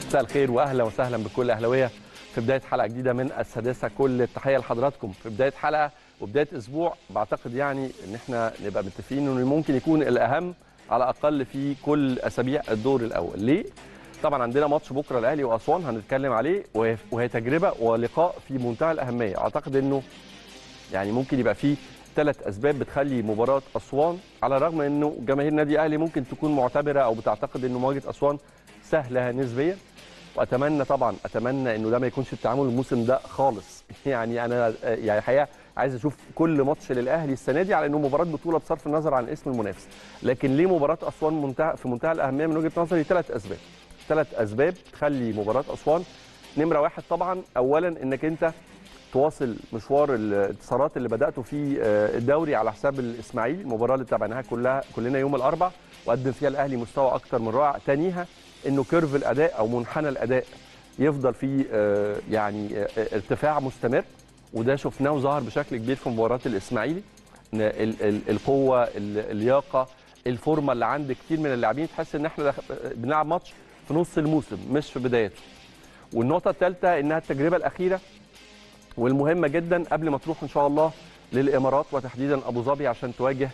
مساء الخير واهلا وسهلا بكل اهلاويه في بدايه حلقه جديده من السادسه كل التحيه لحضراتكم في بدايه حلقه وبدايه اسبوع بعتقد يعني ان احنا نبقى متفقين انه ممكن يكون الاهم على الاقل في كل اسابيع الدور الاول ليه طبعا عندنا ماتش بكره الاهلي واسوان هنتكلم عليه وهي وهي تجربه ولقاء في منتهى الاهميه اعتقد انه يعني ممكن يبقى فيه ثلاث اسباب بتخلي مباراه اسوان على الرغم انه جماهير النادي الاهلي ممكن تكون معتبره او بتعتقد انه مواجهه اسوان سهله نسبيا واتمنى طبعا اتمنى انه ده ما يكونش التعامل الموسم ده خالص يعني انا يعني الحقيقه عايز اشوف كل ماتش للاهلي السنه دي على انه مباراه بطوله بصرف النظر عن اسم المنافس لكن ليه مباراه اسوان منتهى في منتهى الاهميه من وجهه نظري ثلاث اسباب ثلاث اسباب تخلي مباراه اسوان نمره واحد طبعا اولا انك انت تواصل مشوار الانتصارات اللي بداته في الدوري على حساب الاسماعيلي المباراه اللي تابعناها كلها كلنا يوم الاربع وقدم فيها الاهلي مستوى اكتر من رائع ثانيها انه كيرف الاداء او منحنى الاداء يفضل في يعني ارتفاع مستمر وده شفناه وظهر بشكل كبير في مباراه الاسماعيلي القوه اللياقه الفورمه اللي عند كتير من اللاعبين تحس ان احنا بنلعب ماتش في نص الموسم مش في بدايته والنقطه الثالثه انها التجربه الاخيره والمهمه جدا قبل ما تروح ان شاء الله للامارات وتحديدا ابو ظبي عشان تواجه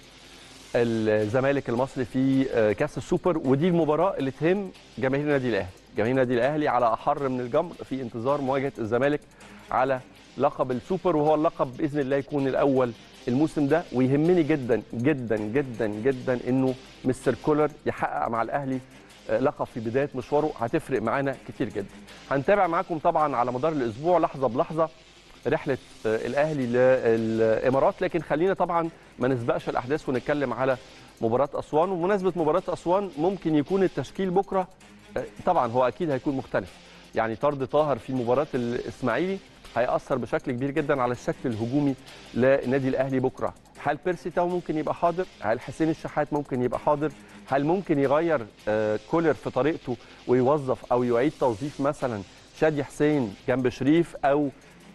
الزمالك المصري في كاس السوبر ودي المباراه اللي تهم جماهير النادي الاهلي جماهير النادي الاهلي على احر من الجمر في انتظار مواجهه الزمالك على لقب السوبر وهو اللقب باذن الله يكون الاول الموسم ده ويهمني جدا جدا جدا جدا انه مستر كولر يحقق مع الاهلي لقب في بدايه مشواره هتفرق معانا كتير جدا هنتابع معاكم طبعا على مدار الاسبوع لحظه بلحظه رحله الاهلي للامارات لكن خلينا طبعا ما نسبقش الاحداث ونتكلم على مباراه اسوان وبمناسبه مباراه اسوان ممكن يكون التشكيل بكره طبعا هو اكيد هيكون مختلف يعني طرد طاهر في مباراه الاسماعيلي هيأثر بشكل كبير جدا على الشكل الهجومي للنادي الاهلي بكره هل بيرسي تاو ممكن يبقى حاضر هل حسين الشحات ممكن يبقى حاضر هل ممكن يغير كولر في طريقته ويوظف او يعيد توظيف مثلا شادي حسين جنب شريف او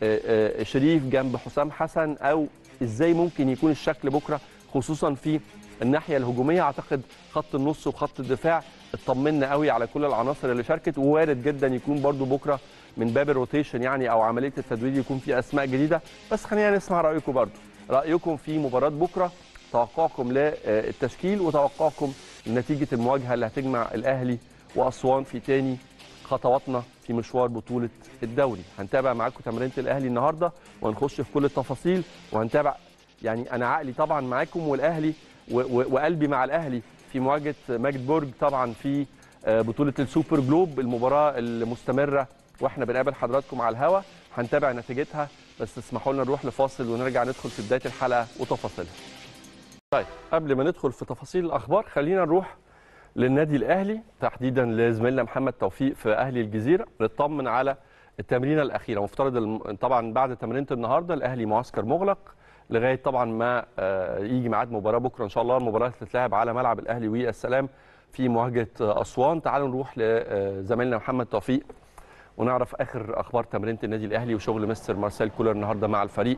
شريف جنب حسام حسن او ازاي ممكن يكون الشكل بكره خصوصا في الناحيه الهجوميه اعتقد خط النص وخط الدفاع اطمنا قوي على كل العناصر اللي شاركت ووارد جدا يكون برده بكره من باب الروتيشن يعني او عمليه التدوير يكون في اسماء جديده بس خلينا نسمع رايكم برده رايكم في مباراه بكره توقعكم للتشكيل وتوقعكم لنتيجه المواجهه اللي هتجمع الاهلي واسوان في تاني خطواتنا في مشوار بطوله الدوري هنتابع معاكم تمرينه الاهلي النهارده وهنخش في كل التفاصيل وهنتابع يعني انا عقلي طبعا معاكم والاهلي وقلبي مع الاهلي في مواجهه ماجدبورج طبعا في بطوله السوبر جلوب المباراه المستمره واحنا بنقابل حضراتكم على الهوا هنتابع نتيجتها بس اسمحوا لنا نروح لفاصل ونرجع ندخل في بدايه الحلقه وتفاصيلها. طيب قبل ما ندخل في تفاصيل الاخبار خلينا نروح للنادي الاهلي تحديدا لزميلنا محمد توفيق في اهلي الجزيره نطمن على التمرينه الاخيره مفترض طبعا بعد تمرينه النهارده الاهلي معسكر مغلق لغايه طبعا ما يجي ميعاد مباراه بكره ان شاء الله المباراه هتتلعب على ملعب الاهلي والسلام في مواجهه اسوان تعالوا نروح لزميلنا محمد توفيق ونعرف اخر اخبار تمرينه النادي الاهلي وشغل مستر مارسيل كولر النهارده مع الفريق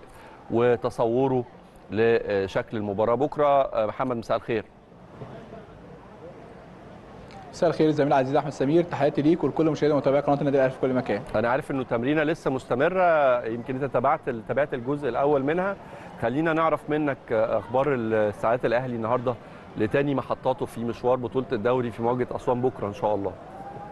وتصوره لشكل المباراه بكره محمد مساء الخير مساء الخير الزميل العزيز احمد سمير تحياتي ليك ولكل مشاهدي ومتابعي قناه النادي الاهلي في كل مكان انا عارف انه تمرينه لسه مستمره يمكن انت تابعت تابعت الجزء الاول منها خلينا نعرف منك اخبار الساعات الاهلي النهارده لتاني محطاته في مشوار بطوله الدوري في مواجهه اسوان بكره ان شاء الله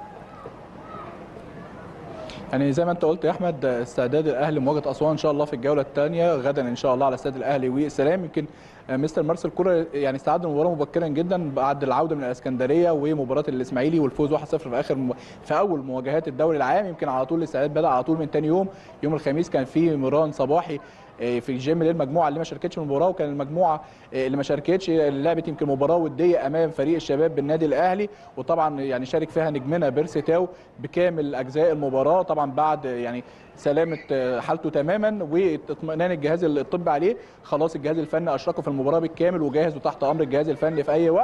يعني زي ما انت قلت يا احمد استعداد الاهلي لمواجهه اسوان ان شاء الله في الجوله الثانيه غدا ان شاء الله على استاد الاهلي والسلام يمكن مستر مارسيل كولر يعني استعد المباراه مبكرا جدا بعد العوده من الاسكندريه ومباراه الاسماعيلي والفوز 1-0 في اخر م... في اول مواجهات الدوري العام يمكن على طول الاستعداد بدا على طول من ثاني يوم يوم الخميس كان في مران صباحي في الجيم للمجموعه اللي ما شاركتش في المباراه وكان المجموعه اللي ما شاركتش لعبت يمكن مباراه وديه امام فريق الشباب بالنادي الاهلي وطبعا يعني شارك فيها نجمنا بيرسي تاو بكامل اجزاء المباراه طبعا بعد يعني سلامه حالته تماما واطمئنان الجهاز الطبي عليه خلاص الجهاز الفني اشركه في المباراه بالكامل وجاهز وتحت امر الجهاز الفني في اي وقت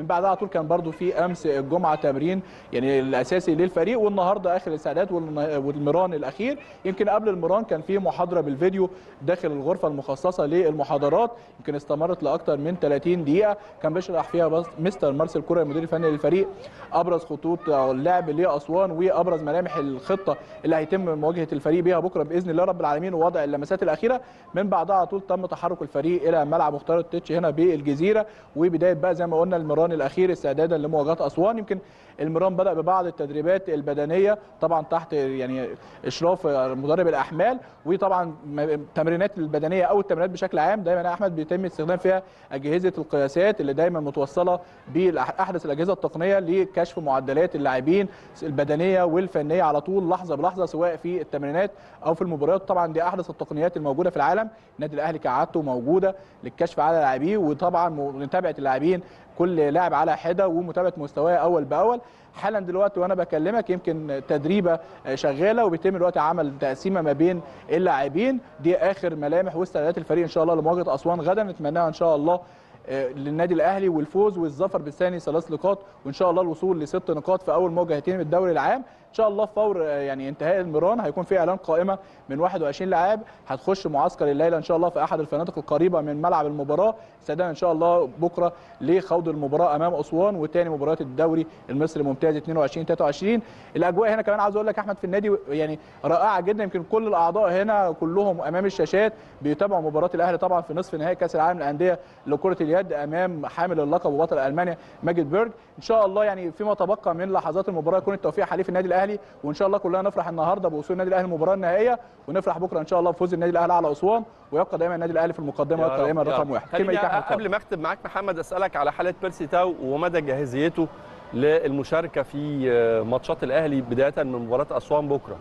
من بعدها على طول كان برضو في امس الجمعه تمرين يعني الاساسي للفريق والنهارده اخر الاستعداد والن- والمران الاخير يمكن قبل المران كان في محاضره بالفيديو داخل الغرفه المخصصه للمحاضرات يمكن استمرت لاكثر من 30 دقيقه كان بيشرح فيها بس مستر مارسيل كوره المدير الفني للفريق ابرز خطوط اللعب لاسوان وابرز ملامح الخطه اللي هيتم مواجهه الفريق بيها بكره باذن الله رب العالمين ووضع اللمسات الاخيره من بعدها على طول تم تحرك الفريق الى ملعب مختار التتش هنا بالجزيره وبدايه بقى زي ما قلنا المران الاخير استعدادا لمواجهه اسوان يمكن المران بدا ببعض التدريبات البدنيه طبعا تحت يعني اشراف مدرب الاحمال وطبعا م- التمرينات البدنيه او التمرينات بشكل عام دايما يا احمد بيتم استخدام فيها اجهزه القياسات اللي دايما متوصله باحدث الاجهزه التقنيه لكشف معدلات اللاعبين البدنيه والفنيه على طول لحظه بلحظه سواء في التمرينات او في المباريات طبعا دي احدث التقنيات الموجوده في العالم النادي الاهلي كعادته موجوده للكشف على لاعبيه وطبعا متابعه اللاعبين كل لاعب على حده ومتابعه مستواه اول باول حالا دلوقتي وانا بكلمك يمكن تدريبه شغاله وبيتم دلوقتي عمل تقسيمه ما بين اللاعبين دي اخر ملامح واستعدادات الفريق ان شاء الله لمواجهه اسوان غدا نتمناها ان شاء الله آه، للنادي الاهلي والفوز والظفر بالثاني ثلاث نقاط وان شاء الله الوصول لست نقاط في اول مواجهتين من الدوري العام ان شاء الله فور آه، يعني انتهاء المران هيكون في اعلان قائمه من 21 لاعب هتخش معسكر الليله ان شاء الله في احد الفنادق القريبه من ملعب المباراه استعدادا ان شاء الله بكره لخوض المباراه امام اسوان وتاني مباريات الدوري المصري ممتاز 22 23 الاجواء هنا كمان عاوز اقول لك يا احمد في النادي يعني رائعه جدا يمكن كل الاعضاء هنا كلهم امام الشاشات بيتابعوا مباراه الاهلي طبعا في نصف نهائي كاس العالم للانديه لكره اليد امام حامل اللقب وبطل المانيا ماجد بيرج ان شاء الله يعني فيما تبقى من لحظات المباراه يكون التوفيق حليف النادي الاهلي وان شاء الله كلنا نفرح النهارده بوصول النادي الاهلي المباراه النهائيه ونفرح بكره ان شاء الله بفوز النادي الاهلي على اسوان ويبقى دايما النادي الاهلي في المقدمه يا ويبقى رب، دايما يا رقم رب. واحد خليني كلمة ليك يا أحمد قبل ما اختم معاك محمد اسالك على حاله بيرسي تاو ومدى جاهزيته للمشاركه في ماتشات الاهلي بدايه من مباراه اسوان بكره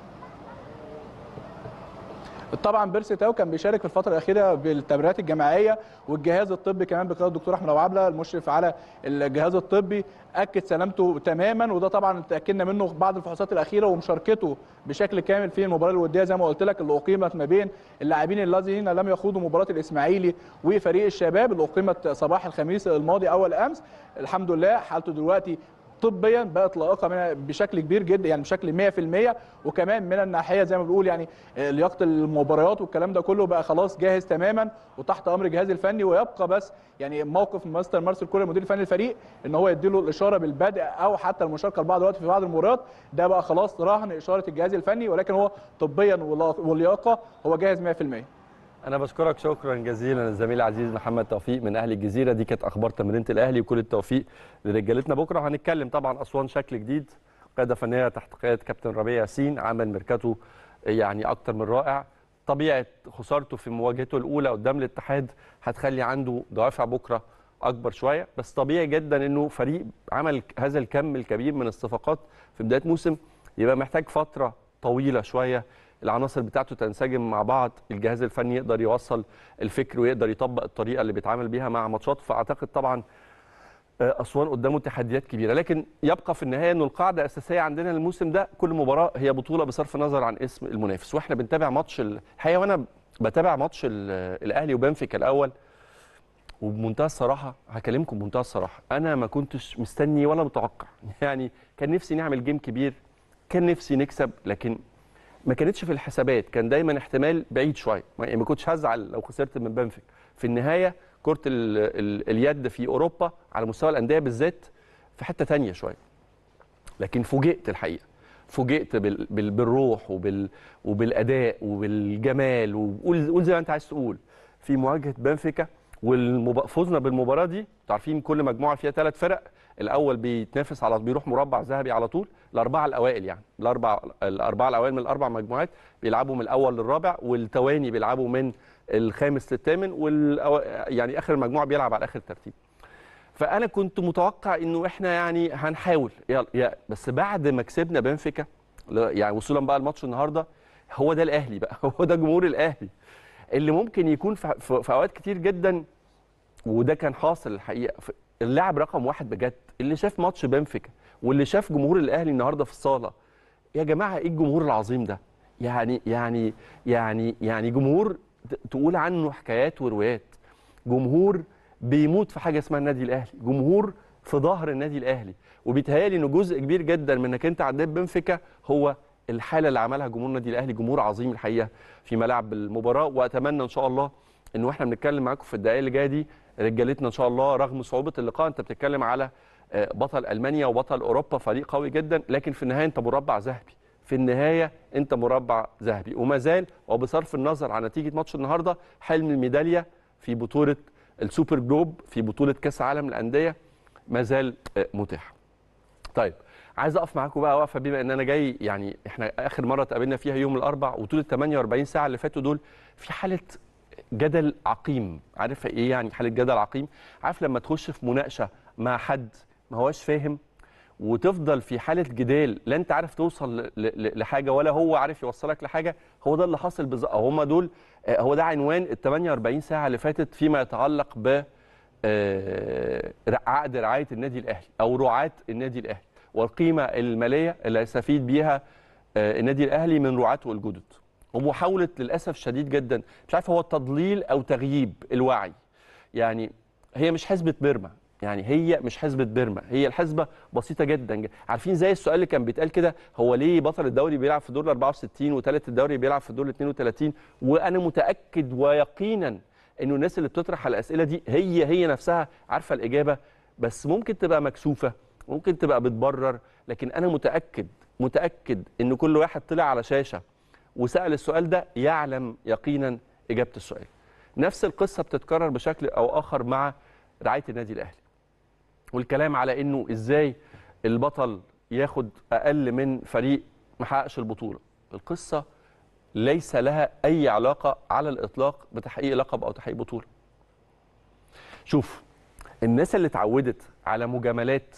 طبعا بيرسي تاو كان بيشارك في الفتره الاخيره بالتمرينات الجماعيه والجهاز الطبي كمان بقياده الدكتور احمد ابو عبله المشرف على الجهاز الطبي اكد سلامته تماما وده طبعا تاكدنا منه بعد الفحوصات الاخيره ومشاركته بشكل كامل في المباراه الوديه زي ما قلت لك اللي اقيمت ما بين اللاعبين الذين لم يخوضوا مباراه الاسماعيلي وفريق الشباب اللي اقيمت صباح الخميس الماضي اول امس الحمد لله حالته دلوقتي طبيا بقت لائقه منها بشكل كبير جدا يعني بشكل 100% وكمان من الناحيه زي ما بنقول يعني آه، لياقه المباريات والكلام ده كله بقى خلاص جاهز تماما وتحت امر الجهاز الفني ويبقى بس يعني موقف مستر مارسيل كولر المدير الفني للفريق ان هو يديله الاشاره بالبدء او حتى المشاركه لبعض الوقت في بعض المباريات ده بقى خلاص رهن اشاره الجهاز الفني ولكن هو طبيا ولا- واللياقه هو جاهز 100% انا بشكرك شكرا جزيلا الزميل العزيز محمد توفيق من اهل الجزيره دي كانت اخبار تمرينه الاهلي وكل التوفيق لرجالتنا بكره هنتكلم طبعا اسوان شكل جديد قياده فنيه تحت قياده كابتن ربيع ياسين عمل ميركاتو يعني اكتر من رائع طبيعه خسارته في مواجهته الاولى قدام الاتحاد هتخلي عنده دوافع بكره اكبر شويه بس طبيعي جدا انه فريق عمل هذا الكم الكبير من الصفقات في بدايه موسم يبقى محتاج فتره طويله شويه العناصر بتاعته تنسجم مع بعض الجهاز الفني يقدر يوصل الفكر ويقدر يطبق الطريقه اللي بيتعامل بيها مع ماتشات فاعتقد طبعا آه، اسوان قدامه تحديات كبيره لكن يبقى في النهايه انه القاعده الاساسيه عندنا الموسم ده كل مباراه هي بطوله بصرف النظر عن اسم المنافس واحنا بنتابع ماتش ال- الحقيقه وانا بتابع ماتش ال- الاهلي وبنفيكا الاول وبمنتهى الصراحه هكلمكم بمنتهى الصراحه انا ما كنتش مستني ولا متوقع يعني كان نفسي نعمل جيم كبير كان نفسي نكسب لكن ما كانتش في الحسابات كان دايما احتمال بعيد شويه ما- يعني ما كنتش هزعل لو خسرت من بنفيك في النهايه كره ال ال اليد في اوروبا على مستوى الانديه بالذات في حته تانية شويه لكن فوجئت الحقيقه فوجئت بال بال بالروح وبال وبالاداء وبالجمال وقول قول زي ما انت عايز تقول في مواجهه بنفيكا وفوزنا بالمباراه دي انتوا عارفين كل مجموعه فيها ثلاث فرق الاول بيتنافس على بيروح مربع ذهبي على طول الاربعه الاوائل يعني الاربع الاربعه الاوائل من الاربع مجموعات بيلعبوا من الاول للرابع والتواني بيلعبوا من الخامس للثامن والأو... يعني اخر المجموعه بيلعب على اخر ترتيب فانا كنت متوقع انه احنا يعني هنحاول يلا يا بس بعد ما كسبنا بنفيكا لا- يعني وصولا بقى الماتش النهارده هو ده الاهلي بقى هو ده جمهور الاهلي اللي ممكن يكون في, في, في اوقات كتير جدا وده كان حاصل الحقيقه في- اللاعب رقم واحد بجد اللي شاف ماتش بنفيكا واللي شاف جمهور الاهلي النهارده في الصاله يا جماعه ايه الجمهور العظيم ده يعني يعني يعني يعني جمهور ت- تقول عنه حكايات وروايات جمهور بيموت في حاجه اسمها النادي الاهلي جمهور في ظهر النادي الاهلي وبيتهيألي ان جزء كبير جدا من انك انت عديت بنفيكا هو الحاله اللي عملها جمهور النادي الاهلي جمهور عظيم الحقيقه في ملاعب المباراه واتمنى ان شاء الله ان واحنا بنتكلم معاكم في الدقائق اللي جايه دي رجالتنا ان شاء الله رغم صعوبه اللقاء انت بتتكلم على آه، بطل المانيا وبطل اوروبا فريق قوي جدا لكن في النهايه انت مربع ذهبي في النهايه انت مربع ذهبي وما زال وبصرف النظر عن نتيجه ماتش النهارده حلم الميداليه في بطوله السوبر جلوب في بطوله كاس عالم الانديه ما زال آه، متاح. طيب عايز اقف معاكم بقى وقفه بما ان انا جاي يعني احنا اخر مره اتقابلنا فيها يوم الاربع وطول ال 48 ساعه اللي فاتوا دول في حاله جدل عقيم عارف ايه يعني حاله جدل عقيم عارف لما تخش في مناقشه مع حد ما هواش فاهم وتفضل في حاله جدال لا انت عارف توصل ل- ل- لحاجه ولا هو عارف يوصلك لحاجه هو ده اللي حاصل بالظبط هم دول آه، هو ده عنوان ال 48 ساعه اللي فاتت فيما يتعلق ب آه، عقد رعايه النادي الاهلي او رعاه النادي الاهلي والقيمه الماليه اللي هيستفيد بيها آه، النادي الاهلي من رعاته الجدد ومحاوله للاسف شديد جدا مش عارف هو تضليل او تغييب الوعي يعني هي مش حسبه بيرما يعني هي مش حسبه بيرما هي الحسبه بسيطه جدا عارفين زي السؤال اللي كان بيتقال كده هو ليه بطل الدوري بيلعب في الدور ال 64 وثالث الدوري بيلعب في الدور ال 32 وانا متاكد ويقينا انه الناس اللي بتطرح الاسئله دي هي هي نفسها عارفه الاجابه بس ممكن تبقى مكسوفه ممكن تبقى بتبرر لكن انا متاكد متاكد ان كل واحد طلع على شاشه وسال السؤال ده يعلم يقينا اجابه السؤال نفس القصه بتتكرر بشكل او اخر مع رعايه النادي الاهلي والكلام على انه ازاي البطل ياخد اقل من فريق ما حققش البطوله القصه ليس لها اي علاقه على الاطلاق بتحقيق لقب او تحقيق بطوله شوف الناس اللي اتعودت على مجاملات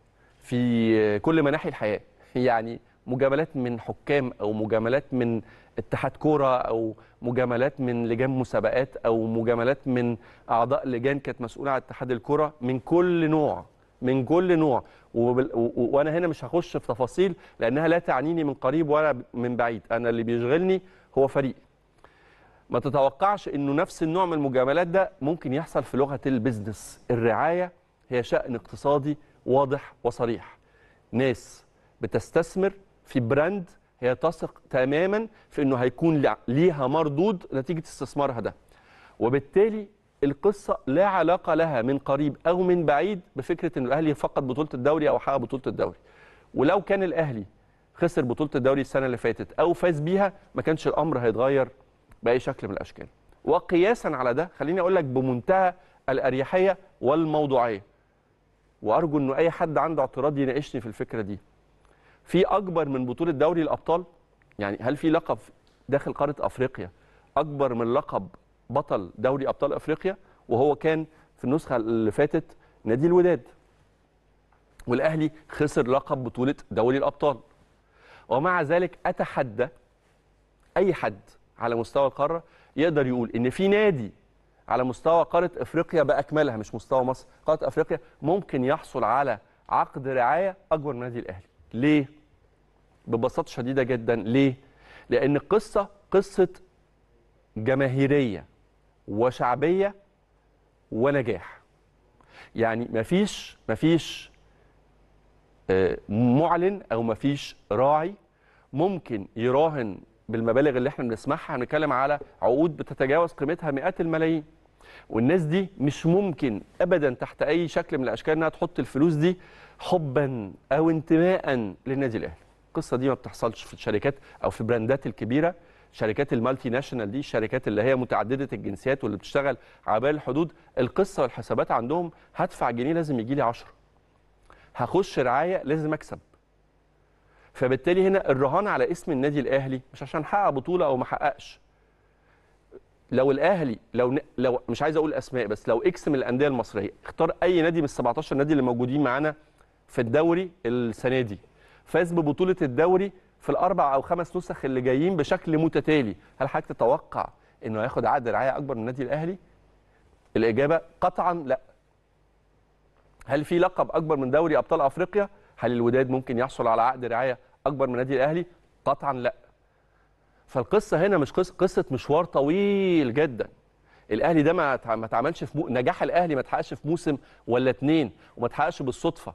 في كل مناحي الحياه يعني مجاملات من حكام او مجاملات من اتحاد كوره او مجاملات من لجان مسابقات او مجاملات من اعضاء لجان كانت مسؤوله عن اتحاد الكوره من كل نوع من كل نوع وبال... و... و- وانا هنا مش هخش في تفاصيل لانها لا تعنيني من قريب ولا من بعيد انا اللي بيشغلني هو فريقي ما تتوقعش انه نفس النوع من المجاملات ده ممكن يحصل في لغه البيزنس الرعايه هي شان اقتصادي واضح وصريح ناس بتستثمر في براند هي تثق تماما في انه هيكون لع- ليها مردود نتيجه استثمارها ده وبالتالي القصه لا علاقه لها من قريب او من بعيد بفكره ان الاهلي فقد بطوله الدوري او حقق بطوله الدوري ولو كان الاهلي خسر بطوله الدوري السنه اللي فاتت او فاز بيها ما كانش الامر هيتغير باي شكل من الاشكال وقياسا على ده خليني اقول لك بمنتهى الاريحيه والموضوعيه وارجو انه اي حد عنده اعتراض يناقشني في الفكره دي في اكبر من بطوله دوري الابطال يعني هل في لقب داخل قاره افريقيا اكبر من لقب بطل دوري ابطال افريقيا وهو كان في النسخه اللي فاتت نادي الوداد والاهلي خسر لقب بطوله دوري الابطال ومع ذلك اتحدى اي حد على مستوى القاره يقدر يقول ان في نادي على مستوى قاره افريقيا باكملها مش مستوى مصر قاره افريقيا ممكن يحصل على عقد رعايه اكبر من النادي الاهلي ليه ببساطه شديده جدا ليه لان القصه قصه جماهيريه وشعبيه ونجاح يعني مفيش مفيش آه، معلن او مفيش راعي ممكن يراهن بالمبالغ اللي احنا بنسمعها هنتكلم على عقود بتتجاوز قيمتها مئات الملايين والناس دي مش ممكن ابدا تحت اي شكل من الاشكال انها تحط الفلوس دي حبا او انتماء للنادي الاهلي القصه دي ما بتحصلش في الشركات او في براندات الكبيره شركات المالتي ناشونال دي الشركات اللي هي متعدده الجنسيات واللي بتشتغل على بال الحدود القصه والحسابات عندهم هدفع جنيه لازم يجي لي 10 هخش رعايه لازم اكسب فبالتالي هنا الرهان على اسم النادي الاهلي مش عشان حقق بطوله او ما حققش لو الاهلي لو ن... لو مش عايز اقول اسماء بس لو اكس من الانديه المصريه اختار اي نادي من ال 17 نادي اللي موجودين معانا في الدوري السنه دي فاز ببطوله الدوري في الاربع او خمس نسخ اللي جايين بشكل متتالي هل حضرتك تتوقع انه هياخد عقد رعايه اكبر من النادي الاهلي الاجابه قطعا لا هل في لقب اكبر من دوري ابطال افريقيا هل الوداد ممكن يحصل على عقد رعايه اكبر من النادي الاهلي قطعا لا فالقصه هنا مش قصه قصه مشوار طويل جدا الاهلي ده ما اتع- ما اتعملش في مو... نجاح الاهلي ما اتحققش في موسم ولا اتنين وما اتحققش بالصدفه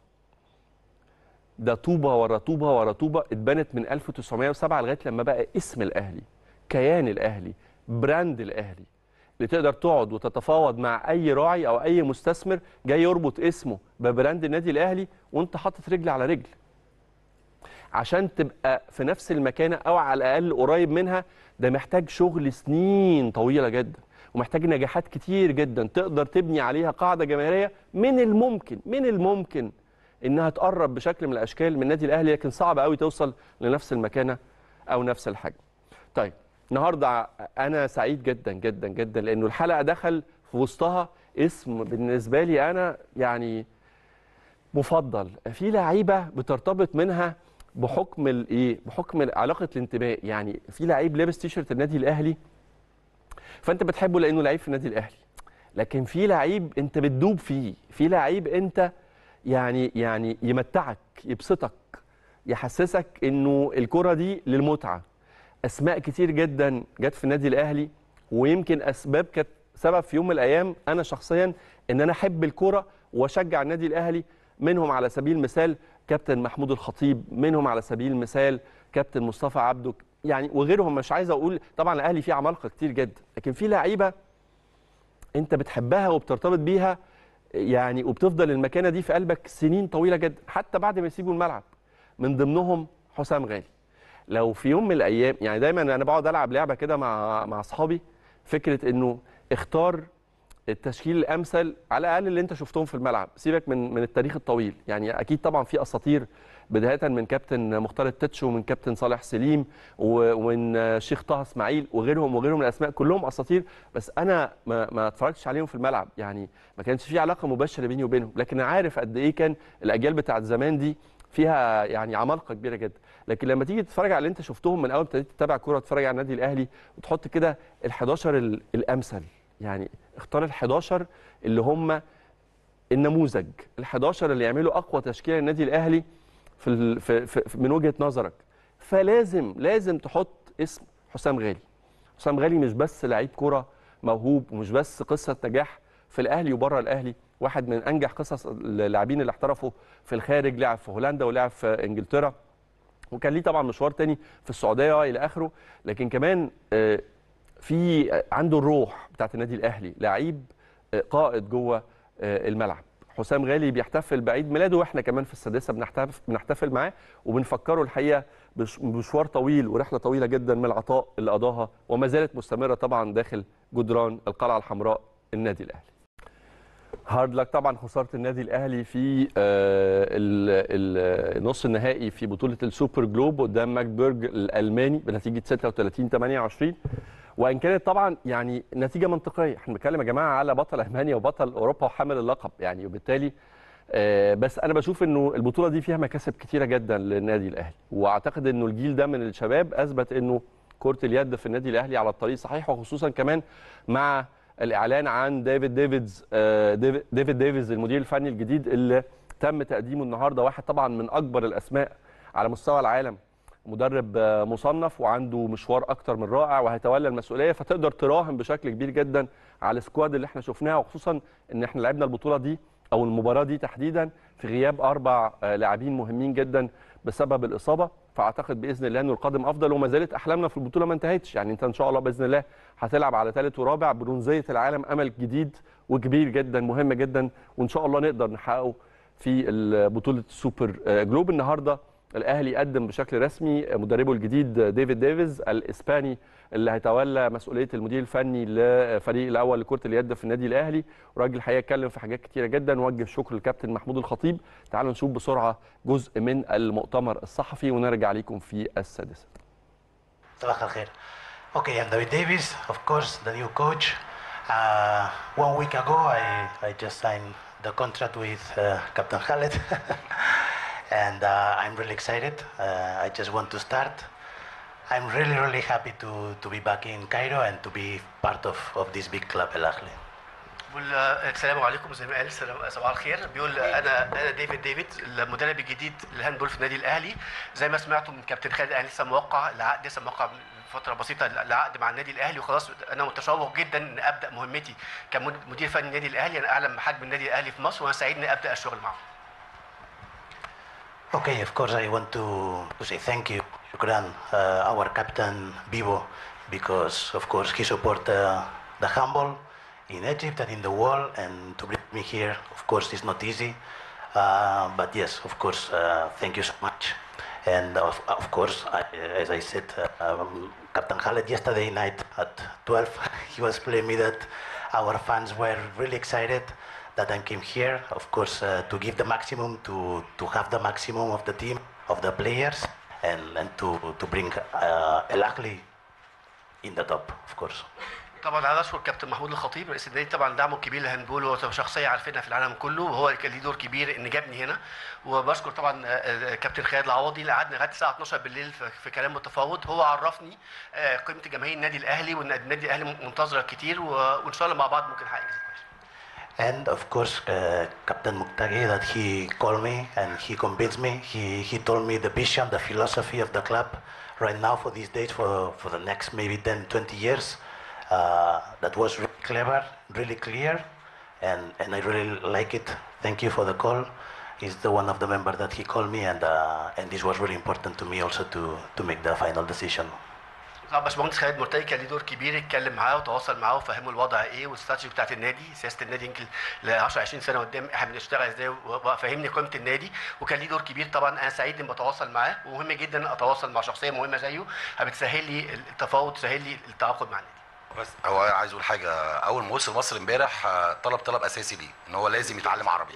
ده طوبه ورا طوبه ورا طوبه اتبنت من 1907 لغايه لما بقى اسم الاهلي كيان الاهلي براند الاهلي اللي تقدر تقعد وتتفاوض مع اي راعي او اي مستثمر جاي يربط اسمه ببراند النادي الاهلي وانت حاطط رجل على رجل عشان تبقى في نفس المكانه او على الاقل قريب منها ده محتاج شغل سنين طويله جدا ومحتاج نجاحات كتير جدا تقدر تبني عليها قاعده جماهيريه من الممكن من الممكن انها تقرب بشكل من الاشكال من النادي الاهلي لكن صعب قوي توصل لنفس المكانه او نفس الحجم. طيب النهارده انا سعيد جدا جدا جدا لانه الحلقه دخل في وسطها اسم بالنسبه لي انا يعني مفضل في لعيبه بترتبط منها بحكم الايه بحكم علاقه الانتماء يعني في لعيب لابس تيشرت النادي الاهلي فانت بتحبه لانه لعيب في النادي الاهلي لكن في لعيب انت بتدوب فيه في لعيب انت يعني يعني يمتعك يبسطك يحسسك انه الكره دي للمتعه اسماء كتير جدا جت في النادي الاهلي ويمكن اسباب كانت سبب في يوم من الايام انا شخصيا ان انا احب الكوره واشجع النادي الاهلي منهم على سبيل المثال كابتن محمود الخطيب منهم على سبيل المثال كابتن مصطفى عبده يعني وغيرهم مش عايز اقول طبعا الاهلي فيه عمالقه كتير جدا لكن في لعيبه انت بتحبها وبترتبط بيها يعني وبتفضل المكانه دي في قلبك سنين طويله جدا حتى بعد ما يسيبوا الملعب من ضمنهم حسام غالي لو في يوم من الايام يعني دايما انا بقعد العب لعبه كده مع مع اصحابي فكره انه اختار التشكيل الامثل على الاقل اللي انت شفتهم في الملعب سيبك من من التاريخ الطويل يعني اكيد طبعا في اساطير بدايه من كابتن مختار التتش ومن كابتن صالح سليم و- ومن شيخ طه اسماعيل وغيرهم وغيرهم من الاسماء كلهم اساطير بس انا ما ما اتفرجتش عليهم في الملعب يعني ما كانش في علاقه مباشره بيني وبينهم لكن أنا عارف قد ايه كان الاجيال بتاعت زمان دي فيها يعني عمالقه كبيره جدا لكن لما تيجي تتفرج على اللي انت شفتهم من اول ما ابتديت تتابع كوره تتفرج على النادي الاهلي وتحط كده ال11 الامثل يعني اختار ال11 اللي هم النموذج ال11 اللي يعملوا اقوى تشكيله للنادي الاهلي في, ال... في... في في- من وجهه نظرك فلازم لازم تحط اسم حسام غالي حسام غالي مش بس لعيب كوره موهوب ومش بس قصه نجاح في الاهلي وبره الاهلي واحد من انجح قصص اللاعبين اللي احترفوا في الخارج لعب في هولندا ولعب في انجلترا وكان ليه طبعا مشوار تاني في السعوديه الى اخره لكن كمان آه، في آه، عنده الروح بتاعت النادي الاهلي لعيب آه، قائد جوه آه، الملعب حسام غالي بيحتفل بعيد ميلاده واحنا كمان في السادسه بنحتفل بنحتفل معاه وبنفكره الحقيقه بش- بمشوار طويل ورحله طويله جدا من العطاء اللي قضاها وما زالت مستمره طبعا داخل جدران القلعه الحمراء النادي الاهلي. هارد لك طبعا خساره النادي الاهلي في آه، ال- ال- النص النهائي في بطوله السوبر جلوب قدام ماجبرج الالماني بنتيجه 36 28 وان كانت طبعا يعني نتيجه منطقيه احنا بنتكلم يا جماعه على بطل المانيا وبطل اوروبا وحامل اللقب يعني وبالتالي آه، بس انا بشوف انه البطوله دي فيها مكاسب كتيره جدا للنادي الاهلي واعتقد انه الجيل ده من الشباب اثبت انه كره اليد في النادي الاهلي على الطريق صحيح وخصوصا كمان مع الاعلان عن ديفيد ديفيدز آه، ديفيد ديفيد ديفيز المدير الفني الجديد اللي تم تقديمه النهارده واحد طبعا من اكبر الاسماء على مستوى العالم مدرب آه، مصنف وعنده مشوار اكتر من رائع وهيتولى المسؤوليه فتقدر تراهن بشكل كبير جدا على السكواد اللي احنا شفناها وخصوصا ان احنا لعبنا البطوله دي او المباراه دي تحديدا في غياب اربع آه، لاعبين مهمين جدا بسبب الاصابه فاعتقد باذن الله انه القادم افضل وما زالت احلامنا في البطوله ما انتهتش يعني انت ان شاء الله باذن الله هتلعب على ثالث ورابع برونزيه العالم امل جديد وكبير جدا مهم جدا وان شاء الله نقدر نحققه في ال- بطوله السوبر آه، جلوب النهارده الاهلي قدم بشكل رسمي مدربه الجديد ديفيد ديفيز الاسباني اللي هيتولى مسؤوليه المدير الفني للفريق الاول لكره اليد في النادي الاهلي وراجل الحقيقه اتكلم في حاجات كتيره جدا وجه شكر للكابتن محمود الخطيب تعالوا نشوف بسرعه جزء من المؤتمر الصحفي ونرجع ليكم في السادسه صباح الخير. Okay, I'm David Davis, of course, the new coach. Uh, one week ago, I, I just signed the contract with uh, Captain Khaled, and uh, I'm really excited. Uh, I just want to start. I'm really, really happy to, to be back in Cairo and to be part of, of this big club, El Ahly. بقول آه، السلام عليكم زي ما قال السلام- صباح الخير بيقول انا انا ديفيد ديفيد المدرب الجديد للهاندبول في النادي الاهلي زي ما سمعتم من كابتن خالد انا لسه موقع العقد لسه موقع من فتره بسيطه العقد مع النادي الاهلي وخلاص انا متشوق جدا ان ابدا مهمتي كمدير فني النادي الاهلي انا اعلم حجم النادي الاهلي في مصر وانا سعيد اني ابدا الشغل معه Okay, of course, I want to, to say thank you, Shukran, uh, our captain Bibo, because of course he support uh, the humble in Egypt and in the world, and to bring me here, of course, is not easy. Uh, but yes, of course, uh, thank you so much. And of, of course, I, as I said, uh, um, Captain Khaled yesterday night at 12, he was telling me that our fans were really excited that I came here, of course, uh, to give the maximum, to, to have the maximum of the team, of the players, and, and to, to bring uh, El Ahly in the top, of course. طبعا عايز اشكر كابتن محمود الخطيب رئيس النادي طبعا دعمه الكبير لهاندبول هو شخصيه عارفينها في العالم كله وهو كان ليه دور كبير ان جابني هنا وبشكر طبعا آه، آه، كابتن خالد العوضي اللي قعدنا لغايه الساعه 12 بالليل في في كلام متفاوض هو عرفني آه، قيمه جماهير النادي الاهلي وان النادي الاهلي منتظره كتير و- وان شاء الله مع بعض ممكن نحقق انجازات كويسه And of course, uh, Captain Muktagi, that he called me and he convinced me. He, he told me the vision, the philosophy of the club right now for these days, for, for the next maybe 10, 20 years. Uh, that was really clever, really clear, and, and I really like it. Thank you for the call. He's the one of the members that he called me, and, uh, and this was really important to me also to, to make the final decision. طبعا باشمهندس خالد مرتجي كان ليه دور كبير اتكلم معاه وتواصل معاه وفهمه الوضع ايه والاستراتيجي بتاعت النادي سياسه النادي يمكن ل 10 20 سنه قدام احنا بنشتغل ازاي وفهمني قيمه النادي وكان ليه دور كبير طبعا انا سعيد اني بتواصل معاه ومهم جدا اتواصل مع شخصيه مهمه زيه بتسهل لي التفاوض تسهل لي التعاقد مع النادي بس هو عايز اقول حاجه اول ما وصل مصر امبارح آه، طلب طلب اساسي ليه ان هو لازم يتعلم عربي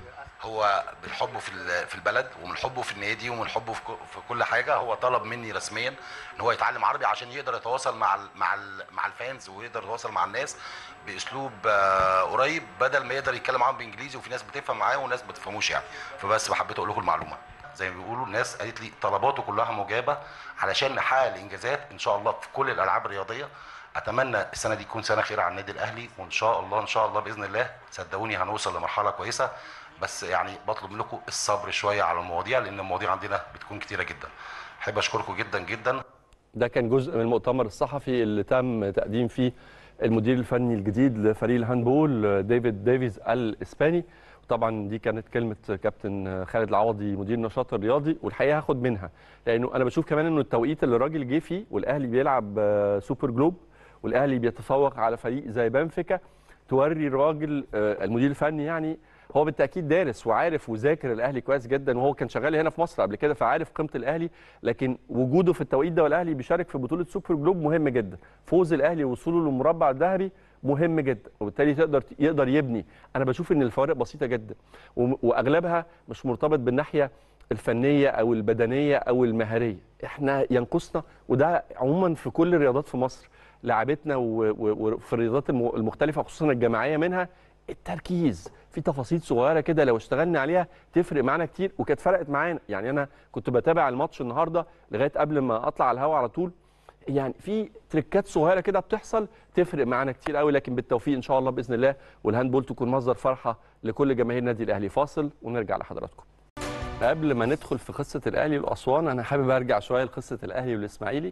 هو من حبه في ال- في البلد ومن حبه في النادي ومن حبه في ك- في كل حاجه هو طلب مني رسميا ان هو يتعلم عربي عشان يقدر يتواصل مع ال مع ال مع الفانز ويقدر يتواصل مع الناس باسلوب آه، قريب بدل ما يقدر يتكلم معاهم بانجليزي وفي ناس بتفهم معاه وناس ما بتفهموش يعني فبس حبيت اقول لكم المعلومه زي ما بيقولوا الناس قالت لي طلباته كلها مجابه علشان نحقق الانجازات ان شاء الله في كل الالعاب الرياضيه اتمنى السنه دي تكون سنه خير على النادي الاهلي وان شاء الله ان شاء الله باذن الله صدقوني هنوصل لمرحله كويسه بس يعني بطلب منكم الصبر شويه على المواضيع لان المواضيع عندنا بتكون كتيره جدا احب اشكركم جدا جدا ده كان جزء من المؤتمر الصحفي اللي تم تقديم فيه المدير الفني الجديد لفريق الهاندبول ديفيد ديفيز الاسباني طبعا دي كانت كلمه كابتن خالد العوضي مدير النشاط الرياضي والحقيقه هاخد منها لانه انا بشوف كمان انه التوقيت اللي الراجل جه فيه والاهلي بيلعب آه، سوبر جلوب والاهلي بيتفوق على فريق زي بنفيكا توري الراجل آه، المدير الفني يعني هو بالتاكيد دارس وعارف وذاكر الاهلي كويس جدا وهو كان شغال هنا في مصر قبل كده فعارف قيمه الاهلي لكن وجوده في التوقيت ده والاهلي بيشارك في بطوله سوبر جلوب مهم جدا فوز الاهلي ووصوله للمربع الذهبي مهم جدا وبالتالي تقدر يقدر يبني انا بشوف ان الفوارق بسيطه جدا وم- واغلبها مش مرتبط بالناحيه الفنيه او البدنيه او المهاريه احنا ينقصنا وده عموما في كل الرياضات في مصر لعبتنا و- و- وفي الرياضات الم- المختلفه خصوصا الجماعيه منها التركيز في تفاصيل صغيره كده لو اشتغلنا عليها تفرق معانا كتير وكانت فرقت معانا يعني انا كنت بتابع الماتش النهارده لغايه قبل ما اطلع على الهواء على طول يعني في تريكات صغيره كده بتحصل تفرق معانا كتير قوي لكن بالتوفيق ان شاء الله باذن الله والهاندبول تكون مصدر فرحه لكل جماهير النادي الاهلي فاصل ونرجع لحضراتكم قبل ما ندخل في قصه الاهلي والاسوان انا حابب ارجع شويه لقصه الاهلي والاسماعيلي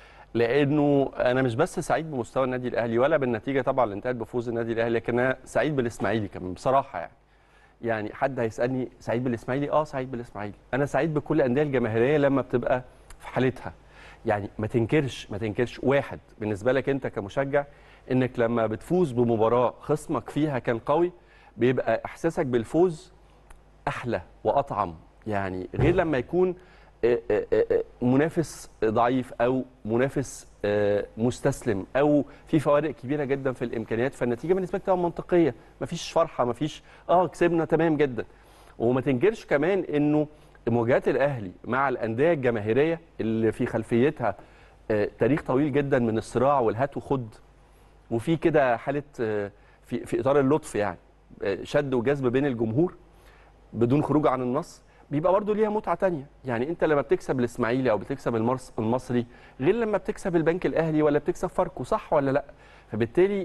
لانه انا مش بس سعيد بمستوى النادي الاهلي ولا بالنتيجه طبعا اللي انتهت بفوز النادي الاهلي لكن انا سعيد بالاسماعيلي كمان بصراحه يعني يعني حد هيسالني سعيد بالاسماعيلي اه سعيد بالاسماعيلي انا سعيد بكل الانديه الجماهيريه لما بتبقى في حالتها يعني ما تنكرش ما تنكرش واحد بالنسبه لك انت كمشجع انك لما بتفوز بمباراه خصمك فيها كان قوي بيبقى احساسك بالفوز احلى واطعم يعني غير لما يكون آه، آه، آه، منافس ضعيف او منافس آه، مستسلم او في فوارق كبيره جدا في الامكانيات فالنتيجه بالنسبه لك تبقى منطقيه مفيش فرحه مفيش اه كسبنا تمام جدا وما تنكرش كمان انه مواجهات الاهلي مع الانديه الجماهيريه اللي في خلفيتها آه، تاريخ طويل جدا من الصراع والهات وخد وفي كده حاله آه، في في اطار اللطف يعني آه، شد وجذب بين الجمهور بدون خروج عن النص بيبقى برضه ليها متعه تانية يعني انت لما بتكسب الاسماعيلي او بتكسب المرس المصري غير لما بتكسب البنك الاهلي ولا بتكسب فاركو صح ولا لا فبالتالي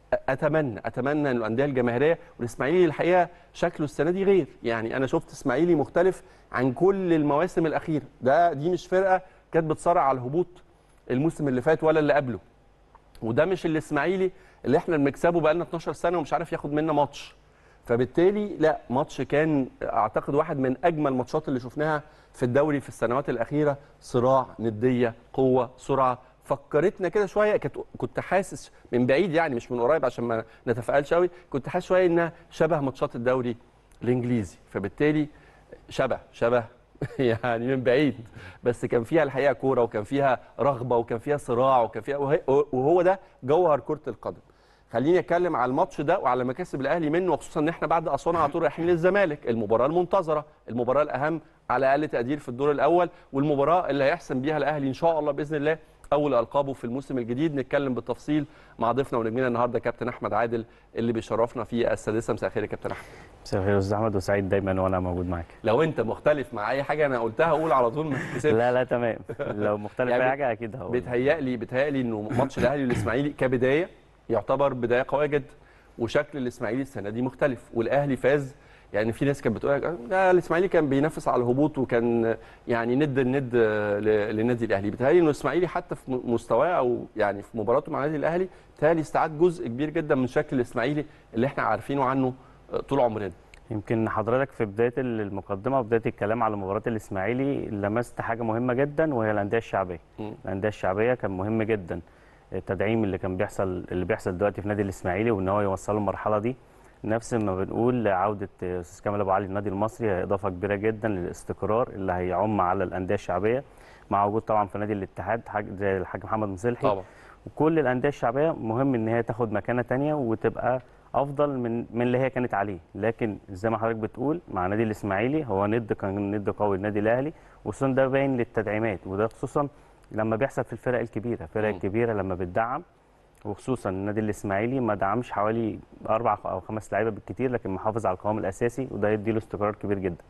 اتمنى اتمنى ان الانديه الجماهيريه والاسماعيلي الحقيقه شكله السنه دي غير يعني انا شفت اسماعيلي مختلف عن كل المواسم الاخيره ده دي مش فرقه كانت بتصارع على الهبوط الموسم اللي فات ولا اللي قبله وده مش الاسماعيلي اللي احنا بنكسبه بقالنا 12 سنه ومش عارف ياخد منا ماتش فبالتالي لا ماتش كان اعتقد واحد من اجمل الماتشات اللي شفناها في الدوري في السنوات الاخيره صراع نديه قوه سرعه فكرتنا كده شويه كنت كنت حاسس من بعيد يعني مش من قريب عشان ما نتفائلش قوي كنت حاسس شويه انها شبه ماتشات الدوري الانجليزي فبالتالي شبه شبه يعني من بعيد بس كان فيها الحقيقه كوره وكان فيها رغبه وكان فيها صراع وكان فيها وهي- وهو ده جوهر كره القدم خليني اتكلم على الماتش ده وعلى مكاسب الاهلي منه وخصوصا ان احنا بعد اسوان على طول رايحين للزمالك المباراه المنتظره المباراه الاهم على اقل تقدير في الدور الاول والمباراه اللي هيحسم بيها الاهلي ان شاء الله باذن الله اول القابه في الموسم الجديد نتكلم بالتفصيل مع ضيفنا ونجمنا النهارده كابتن احمد عادل اللي بيشرفنا في السادسه مساء الخير يا كابتن احمد مساء الخير يا استاذ احمد وسعيد دايما وانا موجود معاك لو انت مختلف مع اي حاجه انا قلتها قول على طول ما تتكسفش لا لا تمام لو مختلف يعني في حاجه اكيد هقول بيتهيألي بيتهيألي انه ماتش الاهلي والاسماعيلي كبدايه يعتبر بدايه قويه جدا وشكل الاسماعيلي السنه دي مختلف والاهلي فاز يعني في ناس كانت بتقول لك لا الاسماعيلي كان بينافس على الهبوط وكان يعني ند الند ل- للنادي الاهلي بيتهيألي انه الاسماعيلي حتى في م- مستواه او يعني في مباراته مع النادي الاهلي بيتهيألي استعاد جزء كبير جدا من شكل الاسماعيلي اللي احنا عارفينه عنه طول عمرنا يمكن حضرتك في بدايه المقدمه وبدايه الكلام على مباراه الاسماعيلي لمست حاجه مهمه جدا وهي الانديه الشعبيه مم. الانديه الشعبيه كان مهم جدا التدعيم اللي كان بيحصل اللي بيحصل دلوقتي في نادي الاسماعيلي وان هو يوصله المرحله دي نفس ما بنقول عوده استاذ كامل ابو علي النادي المصري هي اضافه كبيره جدا للاستقرار اللي هيعم على الانديه الشعبيه مع وجود طبعا في نادي الاتحاد حاج زي الحاج محمد مصلحي طبعا وكل الانديه الشعبيه مهم ان هي تاخد مكانه تانية وتبقى افضل من من اللي هي كانت عليه لكن زي ما حضرتك بتقول مع نادي الاسماعيلي هو ند كان ند قوي للنادي الاهلي وخصوصا ده باين للتدعيمات وده خصوصا لما بيحصل في الفرق الكبيره الفرق مم. الكبيره لما بتدعم وخصوصا النادي الاسماعيلي ما دعمش حوالي اربع او خمس لعيبه بالكتير لكن محافظ على القوام الاساسي وده يديله استقرار كبير جدا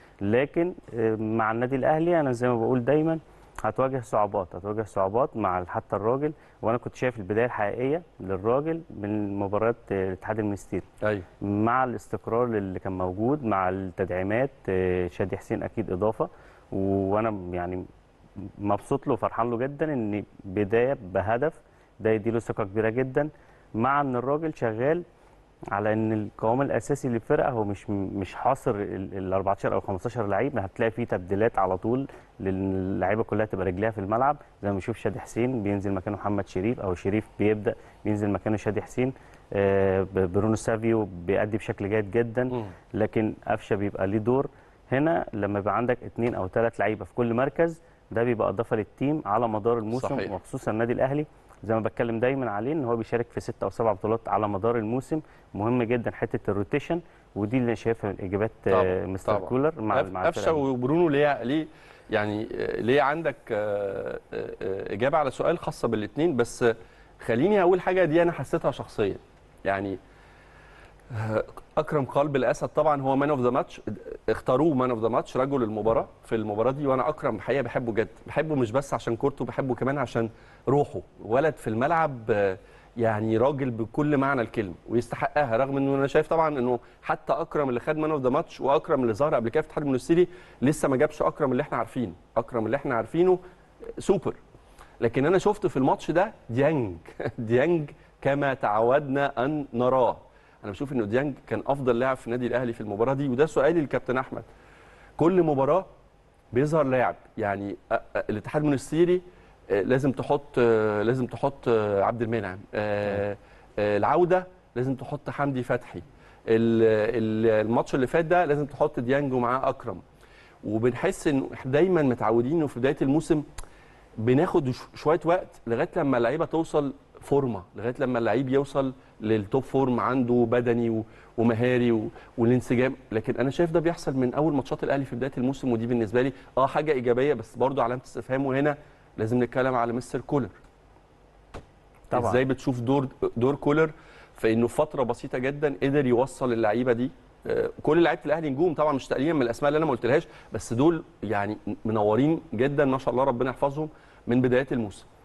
لكن آه، مع النادي الاهلي انا زي ما بقول دايما هتواجه صعوبات هتواجه صعوبات مع حتى الراجل وانا كنت شايف البدايه الحقيقيه للراجل من مباراه آه، الاتحاد المنستيري ايوه مع الاستقرار اللي كان موجود مع التدعيمات آه، شادي حسين اكيد اضافه وانا يعني مبسوط له وفرحان له جدا ان بدايه بهدف ده يديله ثقه كبيره جدا مع ان الراجل شغال على ان القوام الاساسي للفرقه هو مش مش حاصر ال ال 14 او 15 لعيب هتلاقي فيه تبديلات على طول للعيبه كلها تبقى رجليها في الملعب زي ما بنشوف شادي حسين بينزل مكانه محمد شريف او شريف بيبدا بينزل مكانه شادي حسين آه، ب- برونو سافيو بيأدي بشكل جيد جدا مم. لكن قفشه بيبقى ليه دور هنا لما يبقى عندك اثنين او ثلاث لعيبه في كل مركز ده بيبقى اضافه للتيم على مدار الموسم صحيح. وخصوصا النادي الاهلي زي ما بتكلم دايما عليه ان هو بيشارك في ست او سبع بطولات على مدار الموسم مهم جدا حته الروتيشن ودي اللي شايفها من اجابات طبعاً، آه، مستر طبعاً. كولر مع أف- مع قفشه الفرقة دي. وبرونو ليه ليه يعني آه، ليه عندك آه، آه، آه، اجابه على سؤال خاصه بالاثنين بس آه، خليني اقول حاجه دي انا حسيتها شخصيا يعني آه، اكرم قلب الاسد طبعا هو مان اوف ذا ماتش اختاروه مان اوف ذا ماتش رجل المباراه في المباراه دي وانا اكرم الحقيقه بحبه جدا بحبه مش بس عشان كورته بحبه كمان عشان روحه ولد في الملعب آه، يعني راجل بكل معنى الكلمه ويستحقها رغم انه انا شايف طبعا انه حتى اكرم اللي خد مان اوف ذا ماتش واكرم اللي ظهر قبل كده في الاتحاد المنستيري لسه ما جابش اكرم اللي احنا عارفينه اكرم اللي احنا عارفينه سوبر لكن انا شفت في الماتش ده ديانج ديانج كما تعودنا ان نراه انا بشوف انه ديانج كان افضل لاعب في النادي الاهلي في المباراه دي وده سؤالي للكابتن احمد كل مباراه بيظهر لاعب يعني أ- أ- الاتحاد المنستيري آه، لازم تحط آه، لازم تحط آه، عبد المنعم آه، آه، العوده لازم تحط حمدي فتحي ال- ال- الماتش اللي فات ده لازم تحط ديانج ومعاه اكرم وبنحس انه احنا دايما متعودين انه في بدايه الموسم بناخد ش- شويه وقت لغايه لما اللعيبه توصل فورمه لغايه لما اللعيب يوصل للتوب فورم عنده بدني و- ومهاري و- والانسجام لكن انا شايف ده بيحصل من اول ماتشات الاهلي في بدايه الموسم ودي بالنسبه لي اه حاجه ايجابيه بس برضو علامه استفهام وهنا لازم نتكلم على مستر كولر طبعاً. ازاي بتشوف دور دور كولر في انه في فتره بسيطه جدا قدر يوصل اللعيبه دي آه، كل لعيبه الاهلي نجوم طبعا مش تقليلا من الاسماء اللي انا ما قلتلهاش بس دول يعني منورين جدا ما شاء الله ربنا يحفظهم من بدايه الموسم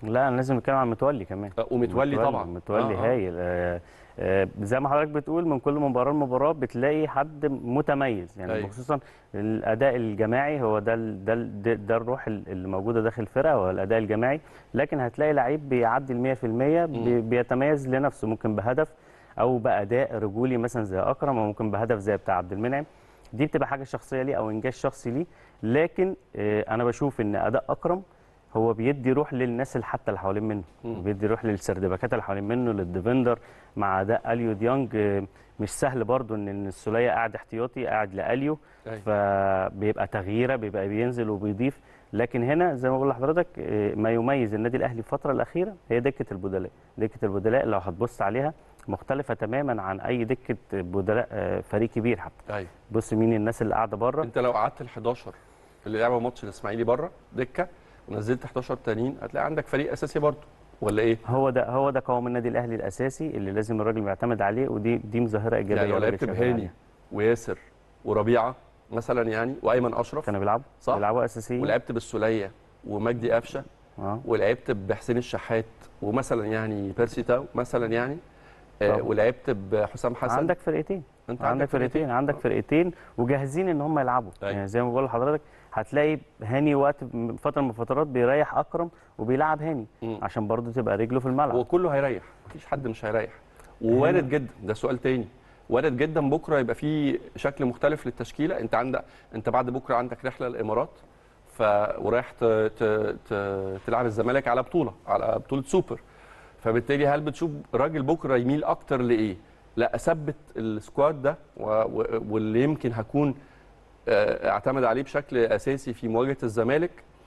لا انا لازم نتكلم عن متولي كمان آه، ومتولي طبعا متولي آه، آه. هايل آه، آه، زي ما حضرتك بتقول من كل مباراه لمباراه بتلاقي حد متميز يعني أيوة. خصوصا الاداء الجماعي هو ده ال- ده ال- ده, ده الروح ال- اللي موجوده داخل الفرقه هو الاداء الجماعي لكن هتلاقي لعيب بيعدي ال 100% بي- بيتميز لنفسه ممكن بهدف او باداء رجولي مثلا زي اكرم او ممكن بهدف زي بتاع عبد المنعم دي بتبقى حاجه شخصيه ليه او انجاز شخصي ليه لكن آه، انا بشوف ان اداء اكرم هو بيدي روح للناس اللي حتى اللي حوالين منه بيدي روح للسردباكات اللي حوالين منه للديفندر مع اداء اليو ديانج آه، مش سهل برضو ان إن السوليه قاعد احتياطي قاعد لاليو أيوة. فبيبقى تغييره بيبقى بينزل وبيضيف لكن هنا زي ما بقول لحضرتك آه، ما يميز النادي الاهلي الفتره الاخيره هي دكه البدلاء دكه البدلاء لو هتبص عليها مختلفه تماما عن اي دكه بدلاء آه، فريق كبير حتى ايوه بص مين الناس اللي قاعده بره انت لو قعدت ال 11 اللي لعبوا ماتش الاسماعيلي بره دكه ونزلت 11 تانيين هتلاقي عندك فريق اساسي برضه ولا ايه؟ هو ده هو ده قوام النادي الاهلي الاساسي اللي لازم الراجل يعتمد عليه ودي دي مظاهره ايجابيه يعني لو الراجل لعبت شغال بهاني عليها. وياسر وربيعه مثلا يعني وايمن اشرف كانوا بيلعبوا صح. بيلعبوا اساسيين ولعبت بالسوليه ومجدي قفشه اه ولعبت بحسين الشحات ومثلا يعني بيرسي تاو مثلا يعني آه طبعا. فتره بحسام حسن عندك فرقتين انت عندك فرقتين عندك فرقتين وجاهزين ان هم يلعبوا أيوة. يعني زي ما بقول لحضرتك هتلاقي هاني وقت فتره من الفترات بيريح اكرم وبيلعب هاني مم. عشان برضه تبقى رجله في الملعب وكله هيريح مفيش حد مش هيريح ووارد جدا ده سؤال تاني وارد جدا بكره يبقى في شكل مختلف للتشكيله انت عندك انت بعد بكره عندك رحله الامارات ف ورايح ت... ت... ت... تلعب الزمالك على بطوله على بطوله سوبر فبالتالي هل بتشوف راجل بكره يميل اكتر لايه؟ لا اثبت السكواد ده و... و... واللي يمكن هكون آه، اعتمد عليه بشكل اساسي في مواجهه الزمالك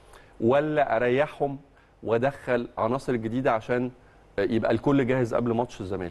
ولا اريحهم وادخل عناصر جديده عشان يبقى الكل جاهز قبل ماتش الزمالك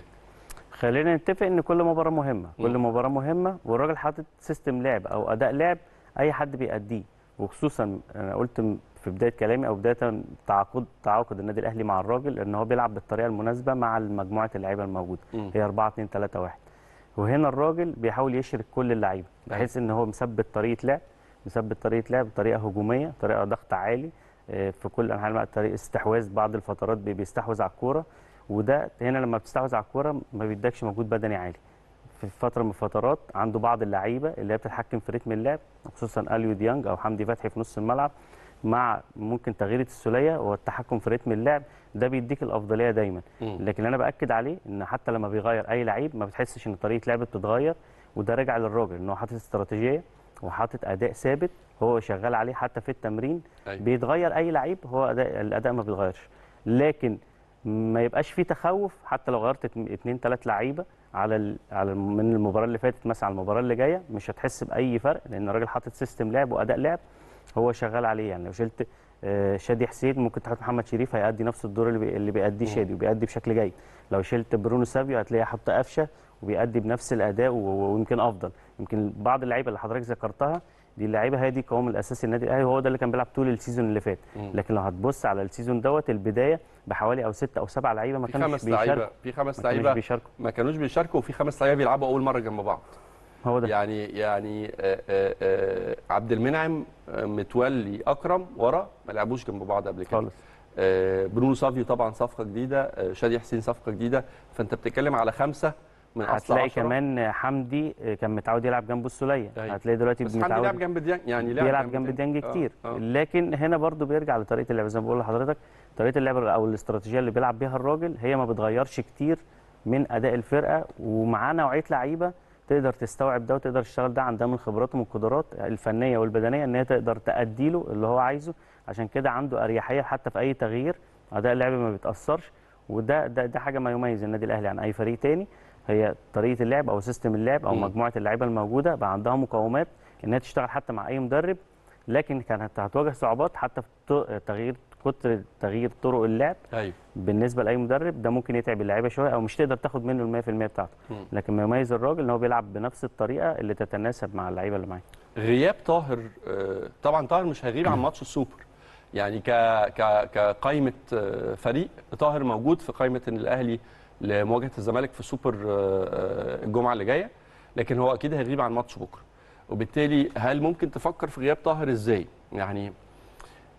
خلينا نتفق ان كل مباراه مهمه كل مباراه مهمه والراجل حاطط سيستم لعب او اداء لعب اي حد بيأديه وخصوصا انا قلت م- في بدايه كلامي او بدايه تعاقد تعاقد النادي الاهلي مع الراجل ان هو بيلعب بالطريقه المناسبه مع مجموعه اللعيبه الموجوده مم. هي 4 2 3 1 وهنا الراجل بيحاول يشرك كل اللعيبه بحيث ان هو مثبت طريقه لعب مثبت طريقه لعب طريقه هجوميه طريقه ضغط عالي آه، في كل انحاء الملعب طريقه استحواذ بعض الفترات بي- بيستحوذ على الكوره وده هنا لما بتستحوذ على الكوره ما بيدكش مجهود بدني عالي في فتره من الفترات عنده بعض اللعيبه اللي هي بتتحكم في رتم اللعب خصوصا اليو ديانج او حمدي فتحي في نص الملعب مع ممكن تغيير السوليه والتحكم في رتم اللعب ده بيديك الافضليه دايما مم. لكن انا باكد عليه ان حتى لما بيغير اي لعيب ما بتحسش ان طريقه لعبه بتتغير وده راجع للراجل ان هو حاطط استراتيجيه وحاطط اداء ثابت هو شغال عليه حتى في التمرين أيوة. بيتغير اي لعيب هو أداء الاداء ما بيتغيرش لكن ما يبقاش فيه تخوف حتى لو غيرت اتن- اتنين تلات لعيبه على ال... على الم- من المباراه اللي فاتت مثلا على المباراه اللي جايه مش هتحس باي فرق لان الراجل حاطط سيستم لعب واداء لعب هو شغال عليه يعني لو شلت آه، شادي حسين ممكن تحط محمد شريف هيأدي نفس الدور اللي, بي... اللي بيأديه شادي وبيأدي بشكل جيد لو شلت برونو سافيو هتلاقيه حط قفشه وبيأدي بنفس الاداء و... ويمكن افضل يمكن بعض اللعيبه اللي حضرتك ذكرتها دي اللعيبه هي دي القوام الاساسي النادي الاهلي وهو ده اللي كان بيلعب طول السيزون اللي فات مم. لكن لو هتبص على السيزون دوت البدايه بحوالي او ستة او سبعة لعيبه ما في كانوش خمس لعيبه بيشاركوا في خمس ما كانوش لعيبه بيشاركوا ما كانوش بيشاركوا وفي خمس لعيبه بيلعبوا اول مره جنب بعض هو ده يعني يعني آه، آه، آه، عبد المنعم آه، متولي اكرم ورا ما لعبوش جنب بعض قبل كده خالص آه، برونو سافيو طبعا صفقه جديده آه، شادي حسين صفقه جديده فانت بتتكلم على خمسه من اصل هتلاقي 10 كمان حمدي كان متعود يلعب جنبه السوليه أيوة. هتلاقي دلوقتي بس حمدي لعب متعود جنب ديانج يعني لعب بيلعب جنب ديانج آه، كتير آه. لكن هنا برضو بيرجع لطريقه اللعب زي ما بقول لحضرتك طريقه اللعب او الاستراتيجيه اللي بيلعب بيها الراجل هي ما بتغيرش كتير من اداء الفرقه ومعاه نوعيه لعيبه تقدر تستوعب ده وتقدر تشتغل ده عندها من الخبرات ومن القدرات الفنيه والبدنيه ان هي تقدر تأدي له اللي هو عايزه عشان كده عنده اريحيه حتى في اي تغيير اداء اللعب ما بيتاثرش وده ده ده حاجه ما يميز النادي الاهلي عن اي فريق تاني هي طريقه اللعب او سيستم اللعب او مم. مجموعه اللعيبه الموجوده بقى عندها مقومات ان هي تشتغل حتى مع اي مدرب لكن كانت هتواجه صعوبات حتى في ط- تغيير كتر تغيير طرق اللعب ايوه بالنسبه لاي مدرب ده ممكن يتعب اللعيبه شويه او مش تقدر تاخد منه ال 100% بتاعته مم. لكن ما يميز الراجل ان هو بيلعب بنفس الطريقه اللي تتناسب مع اللعيبه اللي معاه غياب طاهر آه، طبعا طاهر مش هيغيب عن ماتش السوبر يعني ك ك كقائمه آه، فريق طاهر موجود في قائمه الاهلي لمواجهه الزمالك في سوبر آه، آه، الجمعه اللي جايه لكن هو اكيد هيغيب عن ماتش بكره وبالتالي هل ممكن تفكر في غياب طاهر ازاي يعني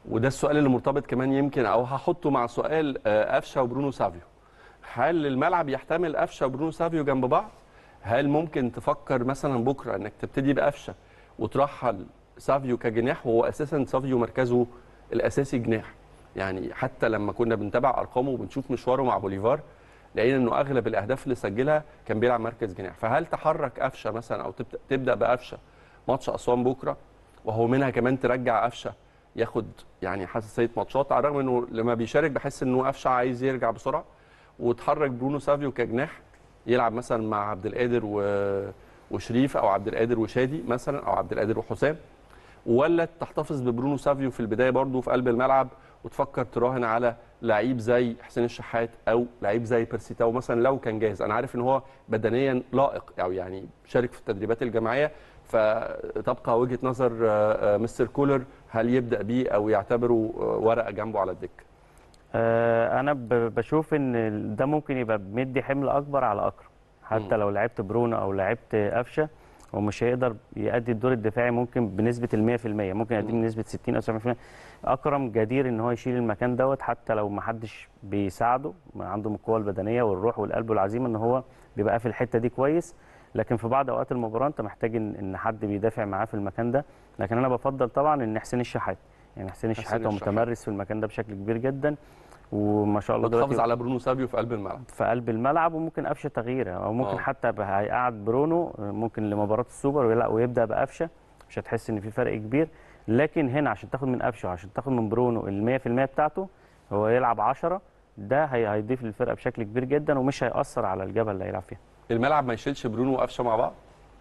وده السؤال اللي مرتبط كمان يمكن او هحطه مع سؤال آه، قفشه وبرونو سافيو هل الملعب يحتمل قفشه وبرونو سافيو جنب بعض هل ممكن تفكر مثلا بكره انك تبتدي بقفشه وترحل سافيو كجناح وهو اساسا سافيو مركزه الاساسي جناح يعني حتى لما كنا بنتابع ارقامه وبنشوف مشواره مع بوليفار لقينا انه اغلب الاهداف اللي سجلها كان بيلعب مركز جناح فهل تحرك قفشه مثلا او تبدا تبدا بقفشه ماتش اسوان بكره وهو منها كمان ترجع قفشه ياخد يعني حساسيه ماتشات على الرغم انه لما بيشارك بحس انه قفشه عايز يرجع بسرعه وتحرك برونو سافيو كجناح يلعب مثلا مع عبد القادر و... وشريف او عبد القادر وشادي مثلا او عبد القادر وحسام ولا تحتفظ ببرونو سافيو في البدايه برضه في قلب الملعب وتفكر تراهن على لعيب زي حسين الشحات او لعيب زي بيرسيتاو مثلا لو كان جاهز انا عارف ان هو بدنيا لائق او يعني شارك في التدريبات الجماعيه فتبقى وجهه نظر آه، آه، مستر كولر هل يبدا بيه او يعتبره آه، ورقه جنبه على الدكه آه، انا ب- بشوف ان ده ممكن يبقى مدي حمل اكبر على اكرم حتى مم. لو لعبت برونو او لعبت قفشه هو مش هيقدر يأدي الدور الدفاعي ممكن بنسبه ال 100% ممكن يأديه مم. بنسبه 60 او 70% اكرم جدير ان هو يشيل المكان دوت حتى لو ما حدش بيساعده ما عنده من القوه البدنيه والروح والقلب والعزيمه ان هو بيبقى في الحته دي كويس لكن في بعض اوقات المباراه انت محتاج ان إن حد بيدافع معاه في المكان ده لكن انا بفضل طبعا ان حسين الشحات يعني حسين الشحات هو الشحات. متمرس في المكان ده بشكل كبير جدا وما شاء الله وتحافظ دلوقتي على برونو سافيو في قلب الملعب في قلب الملعب وممكن قفشه تغييره او ممكن آه. أوه. حتى ب- هيقعد برونو ممكن لمباراه السوبر ويلا- ويبدا بقفشه مش هتحس ان في فرق كبير لكن هنا عشان تاخد من قفشه وعشان تاخد من برونو ال 100% بتاعته هو يلعب 10 ده هي- هيضيف للفرقه بشكل كبير جدا ومش هيأثر على الجبهه اللي هيلعب فيها الملعب ما يشيلش برونو وقفشه مع بعض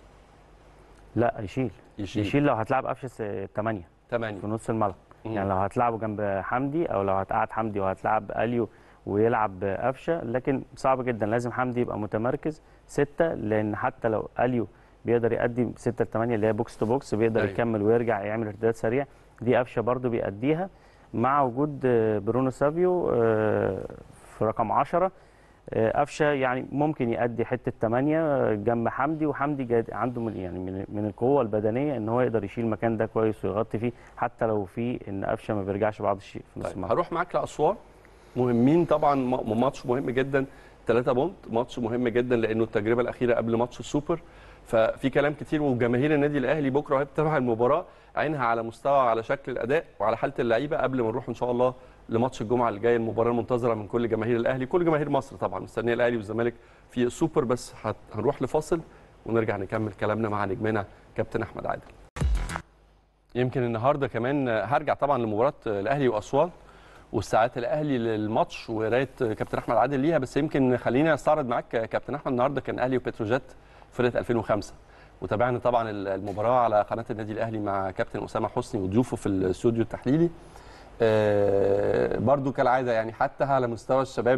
لا يشيل يشيل, يشيل لو هتلعب قفشه 8 8 في نص الملعب مم. يعني لو هتلعبه جنب حمدي او لو هتقعد حمدي وهتلعب اليو ويلعب قفشه لكن صعب جدا لازم حمدي يبقى متمركز ستة لان حتى لو اليو بيقدر يأدي 6 ل 8 اللي هي بوكس تو بوكس بيقدر أيوة. أيوه. يكمل ويرجع يعمل ارتداد سريع دي قفشه برده بيأديها مع وجود آه، برونو سافيو آه، في رقم 10 آه، قفشه يعني ممكن يأدي حته 8 جنب حمدي وحمدي جاد عنده من يعني من, من القوه البدنيه ان هو يقدر يشيل المكان ده كويس ويغطي فيه حتى لو في ان قفشه ما بيرجعش بعض الشيء في نص طيب الملعب هروح معاك لاسوان مهمين طبعا م- ماتش مهم جدا 3 بونت ماتش مهم جدا لانه التجربه الاخيره قبل ماتش السوبر ففي كلام كتير وجماهير النادي الاهلي بكره وهي بتتابع المباراه عينها على مستوى على شكل الاداء وعلى حاله اللعيبه قبل ما نروح ان شاء الله لماتش الجمعه اللي جاي المباراه المنتظره من كل جماهير الاهلي كل جماهير مصر طبعا مستنيه الاهلي والزمالك في السوبر بس هت- هنروح لفاصل ونرجع نكمل كلامنا مع نجمنا كابتن احمد عادل يمكن النهارده كمان هرجع طبعا لمباراه الاهلي واسوان واستعادة الاهلي للماتش وقرايه كابتن احمد عادل ليها بس يمكن خليني استعرض معاك كابتن احمد النهارده كان اهلي وبتروجيت فرقه 2005 وتابعنا طبعا المباراه على قناه النادي الاهلي مع كابتن اسامه حسني وضيوفه في الاستوديو التحليلي آه، برضو كالعاده يعني حتى على مستوى الشباب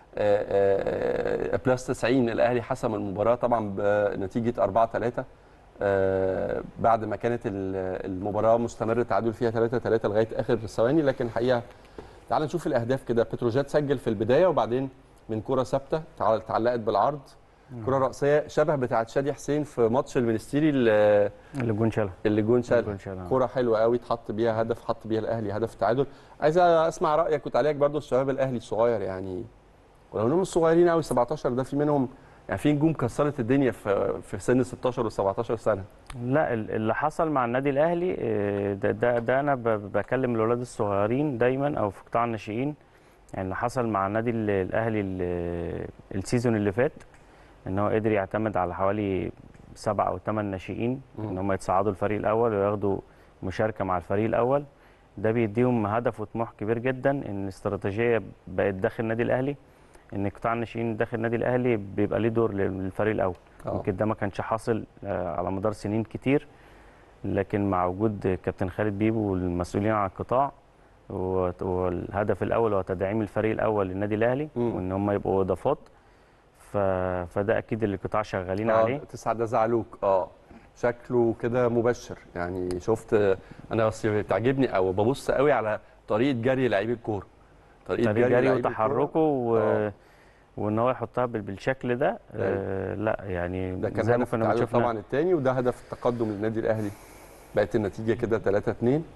آه، آه، بلس 90 الاهلي حسم المباراه طبعا بنتيجه 4 3 آه، بعد ما كانت ال- المباراه مستمره تعادل فيها 3 3 لغايه اخر الثواني لكن الحقيقه تعال نشوف الاهداف كده بتروجيت سجل في البدايه وبعدين من كره ثابته تع- اتعلقت بالعرض كره راسيه شبه بتاعه شادي حسين في ماتش المنستيري اللي اللي جون شالها اللي جون شال جون شالها كرة حلوة قوي اتحط بيها هدف حط بيها الاهلي هدف التعادل عايز اسمع رايك وتعليقك برضو الشباب الاهلي الصغير يعني ولو انهم الصغيرين قوي 17 ده في منهم يعني في نجوم كسرت الدنيا في في سن 16 و17 سنه لا ال- اللي حصل مع النادي الاهلي آه، ده ده, ده انا ب- بكلم الاولاد الصغيرين دايما او في قطاع الناشئين يعني اللي حصل مع النادي ال- الاهلي ال- السيزون اللي فات ان هو قدر يعتمد على حوالي سبع او ثمان ناشئين مم. ان هم يتصعدوا الفريق الاول وياخدوا مشاركه مع الفريق الاول ده بيديهم هدف وطموح كبير جدا ان الاستراتيجيه بقت داخل النادي الاهلي ان قطاع الناشئين داخل النادي الاهلي بيبقى ليه دور للفريق الاول اه يمكن ده ما كانش حاصل آه، على مدار سنين كتير لكن مع وجود كابتن خالد بيبو والمسؤولين عن القطاع و- والهدف الاول هو تدعيم الفريق الاول للنادي الاهلي مم. وان هم يبقوا اضافات ف... فده اكيد اللي القطاع شغالين اه عليه تسعة ده زعلوك اه شكله كده مبشر يعني شفت انا بس بتعجبني او ببص قوي على طريقه جري لعيب الكوره طريقه طريق جري لعيب وتحركه و... آه. وان هو يحطها بال- بالشكل ده آه لا يعني ده كان زي ما هدف كنا التعادل شفنا طبعا الثاني وده هدف التقدم للنادي الاهلي بقت النتيجه كده 3 2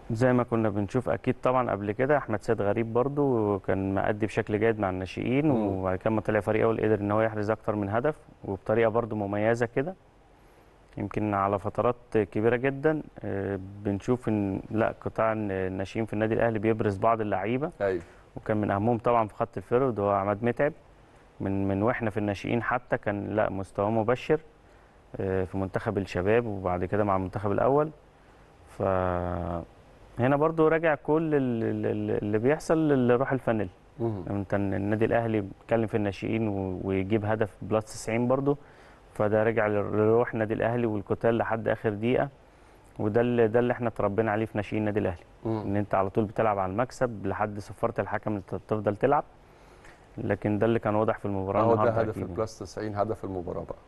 زي ما كنا بنشوف اكيد طبعا قبل كده احمد سيد غريب برضو كان مأدي بشكل جيد مع الناشئين مم. وبعد كده لما طلع فريق اول قدر ان هو يحرز اكتر من هدف وبطريقه برضو مميزه كده يمكن على فترات كبيره جدا آه، بنشوف ان لا قطاع الناشئين في النادي الاهلي بيبرز بعض اللعيبه ايوه وكان من اهمهم طبعا في خط الفرد هو عماد متعب من من واحنا في الناشئين حتى كان لا مستواه مبشر آه، في منتخب الشباب وبعد كده مع المنتخب الاول ف هنا برضو راجع كل ال- ال- اللي بيحصل لروح الفانيلا مم. انت النادي الاهلي بيتكلم في الناشئين و- ويجيب هدف بلس 90 برضو فده راجع لروح النادي الاهلي والقتال لحد اخر دقيقه وده اللي ده اللي احنا اتربينا عليه في ناشئين النادي الاهلي مم. ان انت على طول بتلعب على المكسب لحد صفاره الحكم انت تفضل تلعب لكن ده اللي كان واضح في المباراه هو ده النهارده هدف أكيد. البلس 90 هدف المباراه بقى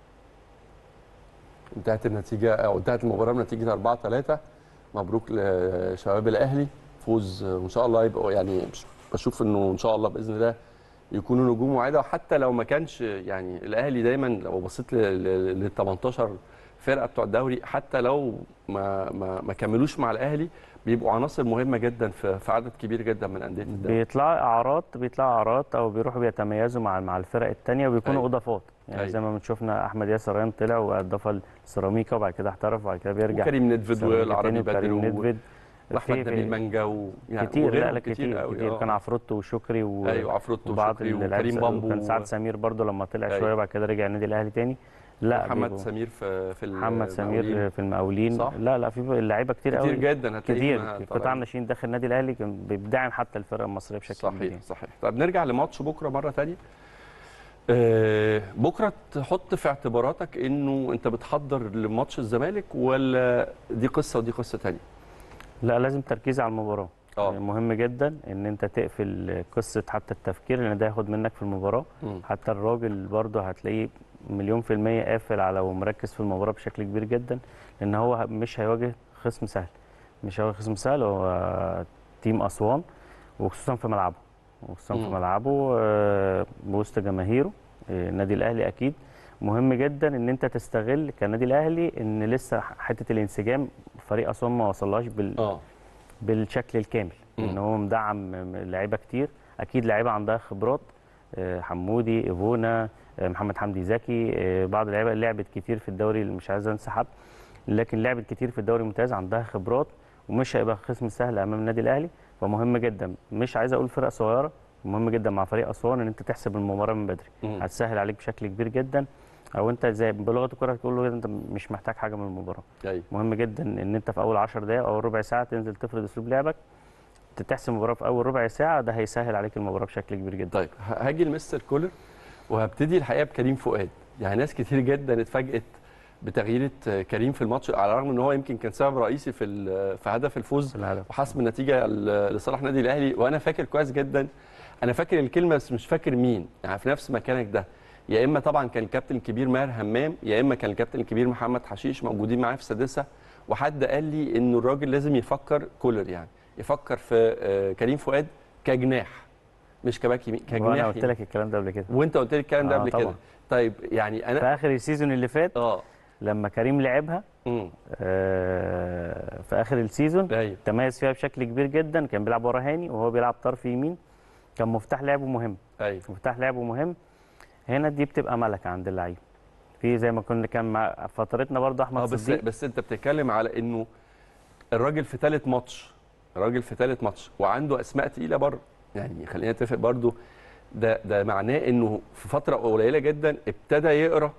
انتهت النتيجه او انتهت المباراه بنتيجه 4 3 مبروك لشباب الاهلي فوز وان شاء الله يبقوا يعني بشوف انه ان شاء الله باذن الله يكونوا نجوم واعده وحتى لو ما كانش يعني الاهلي دايما لو بصيت لل 18 فرقه بتوع الدوري حتى لو ما ما, ما كملوش مع الاهلي بيبقوا عناصر مهمه جدا في, في عدد كبير جدا من انديه الدوري بيطلعوا اعارات بيطلعوا اعارات او بيروحوا بيتميزوا مع مع الفرق الثانيه وبيكونوا أيوة. اضافات يعني أيوة. زي ما بنشوفنا احمد ياسر ريان طلع واضاف السيراميكا وبعد كده احترف وبعد كده بيرجع وكريم ندفد سيراميكا والعربي تاني وكريم بدر و- ندفد واحمد في- نبيل مانجا و... يعني كتير لا وغيرهم لا كتير كتير, قوي، كتير. آه. كان عفروتو وشكري و... ايوه عفروتو وبعض وشكري اللعيبة وكريم س- بامبو وكان سعد سمير برضو لما طلع أيوة. شويه بعد كده رجع النادي الاهلي تاني لا محمد بيبقوا- سمير في في محمد سمير المقاولين. في المقاولين صح. لا لا في لعيبه كتير, كتير قوي جدا هتلاقيهم كتير قطاع طالعين. الناشئين داخل النادي الاهلي كان بيدعم حتى الفرقه المصريه بشكل كبير صحيح يعني. صحيح طب نرجع لماتش بكره مره ثانيه آه بكره تحط في اعتباراتك انه انت بتحضر لماتش الزمالك ولا دي قصه ودي قصه ثانيه لا لازم تركيز على المباراه اه مهم جدا ان انت تقفل قصه حتى التفكير لان ده هياخد منك في المباراه مم. حتى الراجل برضه هتلاقيه مليون في المية قافل على ومركز في المباراة بشكل كبير جدا لأن هو مش هيواجه خصم سهل مش هيواجه خصم سهل هو تيم أسوان وخصوصا في ملعبه وخصوصا في مم. ملعبه آه، بوسط جماهيره آه، النادي الأهلي أكيد مهم جدا ان انت تستغل كنادي الاهلي ان لسه حته الانسجام فريق اسوان ما وصلهاش بال... اه بالشكل الكامل مم. ان هو مدعم لعيبه كتير اكيد لعيبه عندها خبرات آه، حمودي ايفونا آه، محمد حمدي زكي آه، بعض اللعيبه اللي لعبت كتير في الدوري اللي مش عايز انسى حد لكن لعبت كتير في الدوري الممتاز عندها خبرات ومش هيبقى خصم سهل امام النادي الاهلي فمهم جدا مش عايز اقول فرقه صغيره مهم جدا مع فريق اسوان ان انت تحسب المباراه من بدري مم. هتسهل عليك بشكل كبير جدا او انت زي بلغه الكره تقول له انت مش محتاج حاجه من المباراه ايوه مهم جدا ان انت في اول 10 دقائق او ربع ساعه تنزل تفرض اسلوب لعبك تحسم المباراه في اول ربع ساعه ده هيسهل عليك المباراه بشكل كبير جدا طيب ه- هاجي لمستر كولر وهبتدي الحقيقه بكريم فؤاد يعني ناس كتير جدا اتفاجئت بتغييره آه، كريم في الماتش على الرغم ان هو يمكن كان سبب رئيسي في ال- في هدف الفوز في الهدف وحسم النتيجه ل- لصالح النادي الاهلي وانا فاكر كويس جدا انا فاكر الكلمه بس مش فاكر مين يعني في نفس مكانك ده يا اما طبعا كان الكابتن الكبير ماهر همام يا اما كان الكابتن الكبير محمد حشيش موجودين معايا في السادسه وحد قال لي انه الراجل لازم يفكر كولر يعني يفكر في آه، كريم فؤاد كجناح مش كباك يمين كجناح وانا قلت يمين. لك الكلام ده قبل كده وانت قلت لي الكلام ده آه، قبل طبعا. كده طيب يعني في انا اخر السيزون اللي فات اه لما كريم لعبها امم آه، في اخر السيزون ايوه تميز فيها بشكل كبير جدا كان بيلعب ورا هاني وهو بيلعب طرف يمين كان مفتاح لعبه مهم ايوه مفتاح لعبه مهم هنا دي بتبقى ملكه عند اللعيب في زي ما كنا كان مع فترتنا برضه احمد اه بس صديق بس انت بتتكلم على انه الراجل في ثالث ماتش الراجل في ثالث ماتش وعنده اسماء تقيله بره يعني خلينا نتفق برضو ده ده معناه انه في فتره قليله جدا ابتدى يقرا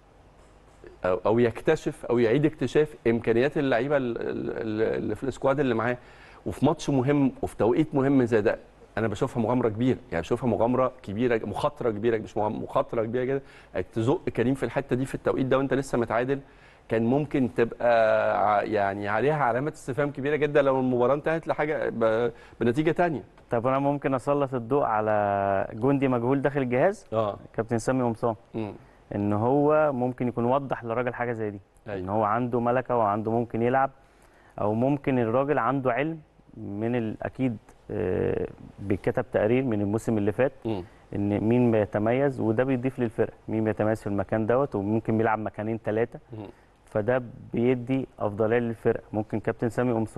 او او يكتشف او يعيد اكتشاف امكانيات اللعيبه ال- ال- اللي في السكواد اللي معاه وفي ماتش مهم وفي توقيت مهم زي ده انا بشوفها مغامره كبيره يعني بشوفها مغامره كبيره مخاطره كبيره مش مغام- مخاطره كبيره جدا انك تزق كريم في الحته دي في التوقيت ده وانت لسه متعادل كان ممكن تبقى ع- يعني عليها علامات استفهام كبيره جدا لو المباراه انتهت لحاجه ب- بنتيجه تانية طب انا ممكن اسلط الضوء على جندي مجهول داخل الجهاز اه كابتن سامي قمصان امم ان هو ممكن يكون وضح للراجل حاجه زي دي ان ايوه هو عنده ملكه وعنده ممكن يلعب او ممكن الراجل عنده علم من ال- اكيد آه، بيتكتب تقرير من الموسم اللي فات امم ان مين بيتميز وده بيضيف للفرقه مين بيتميز في المكان دوت وممكن بيلعب مكانين ثلاثه مم. فده بيدي افضليه للفرقه ممكن كابتن سامي قمصان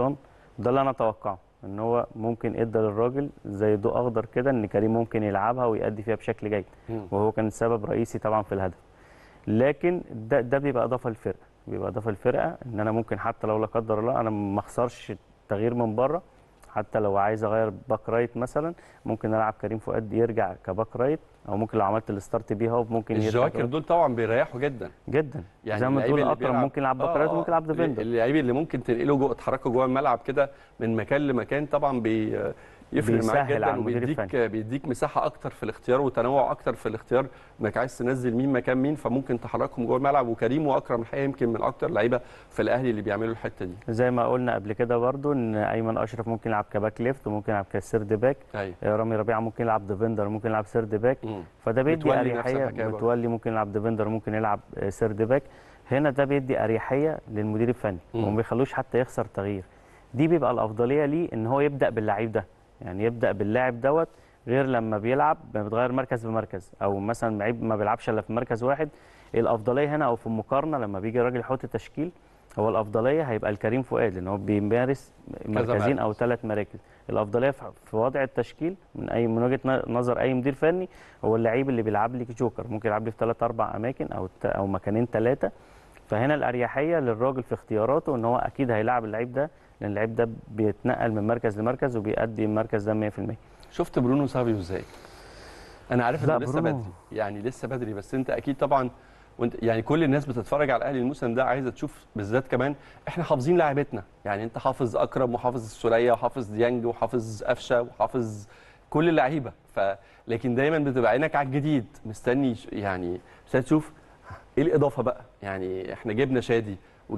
ده اللي انا اتوقعه ان هو ممكن ادى للراجل زي ضوء اخضر كده ان كريم ممكن يلعبها ويأدي فيها بشكل جيد مم. وهو كان سبب رئيسي طبعا في الهدف لكن ده ده بيبقى اضافه للفرقه بيبقى اضافه للفرقه ان انا ممكن حتى لو لا قدر الله انا ما اخسرش تغيير من بره حتى لو عايز اغير باك رايت مثلا ممكن العب كريم فؤاد يرجع كباك رايت او ممكن لو عملت الستارت بيه هو ممكن يرجع الجواكر كباك- دول طبعا بيريحوا جدا جدا يعني زي ما اللعيب تقول اللي اكرم بيلعب- ممكن يلعب باك آه، رايت آه. وممكن يلعب ديفندر اللعيب اللي ممكن تنقله جوه تحركه جوه الملعب كده من مكان لمكان طبعا بي يفرق معاك بيسهل جدا على المدير وبيديك الفني. بيديك مساحه اكتر في الاختيار وتنوع اكتر في الاختيار انك عايز تنزل مين مكان مين فممكن تحركهم جوه الملعب وكريم واكرم الحقيقه يمكن من اكتر لعيبه في الاهلي اللي بيعملوا الحته دي زي ما قلنا قبل كده برضو ان ايمن اشرف ممكن يلعب كباك ليفت وممكن يلعب كسيرد باك ايوه آه، رامي ربيعه ممكن يلعب ديفندر ممكن يلعب سيرد باك مم. فده بيدي متولي نفس اريحيه الحكاية برضه. متولي ممكن يلعب ديفندر ممكن يلعب آه، سيرد باك هنا ده بيدي اريحيه للمدير الفني مم. وما بيخلوش حتى يخسر تغيير دي بيبقى الافضليه ليه ان هو يبدا باللعيب ده يعني يبدا باللاعب دوت غير لما بيلعب بتغير مركز بمركز او مثلا لعيب ما بيلعبش الا في مركز واحد الافضليه هنا او في المقارنه لما بيجي الراجل يحط تشكيل هو الافضليه هيبقى الكريم فؤاد لان هو بيمارس مركزين او مركز. ثلاث مراكز الافضليه في في وضع التشكيل من اي من وجهه ن- نظر اي مدير فني هو اللعيب اللي بيلعب لك جوكر ممكن يلعب لي في ثلاث اربع اماكن او ت- او مكانين ثلاثه فهنا الاريحيه للراجل في اختياراته ان هو اكيد هيلاعب اللعيب ده لان اللعيب ده بيتنقل من مركز لمركز وبيأدي المركز ده 100% شفت برونو سافيو ازاي؟ انا عارف لا، انه لسه برونو- بدري يعني لسه بدري بس انت اكيد طبعا وانت يعني كل الناس بتتفرج على الاهلي الموسم ده عايزه تشوف بالذات كمان احنا حافظين لاعبتنا يعني انت حافظ اكرم وحافظ السوليه وحافظ ديانج وحافظ قفشه وحافظ كل اللعيبه ف لكن دايما بتبقى عينك على الجديد مستني ش- يعني مستني تشوف ايه الاضافه بقى يعني احنا جبنا شادي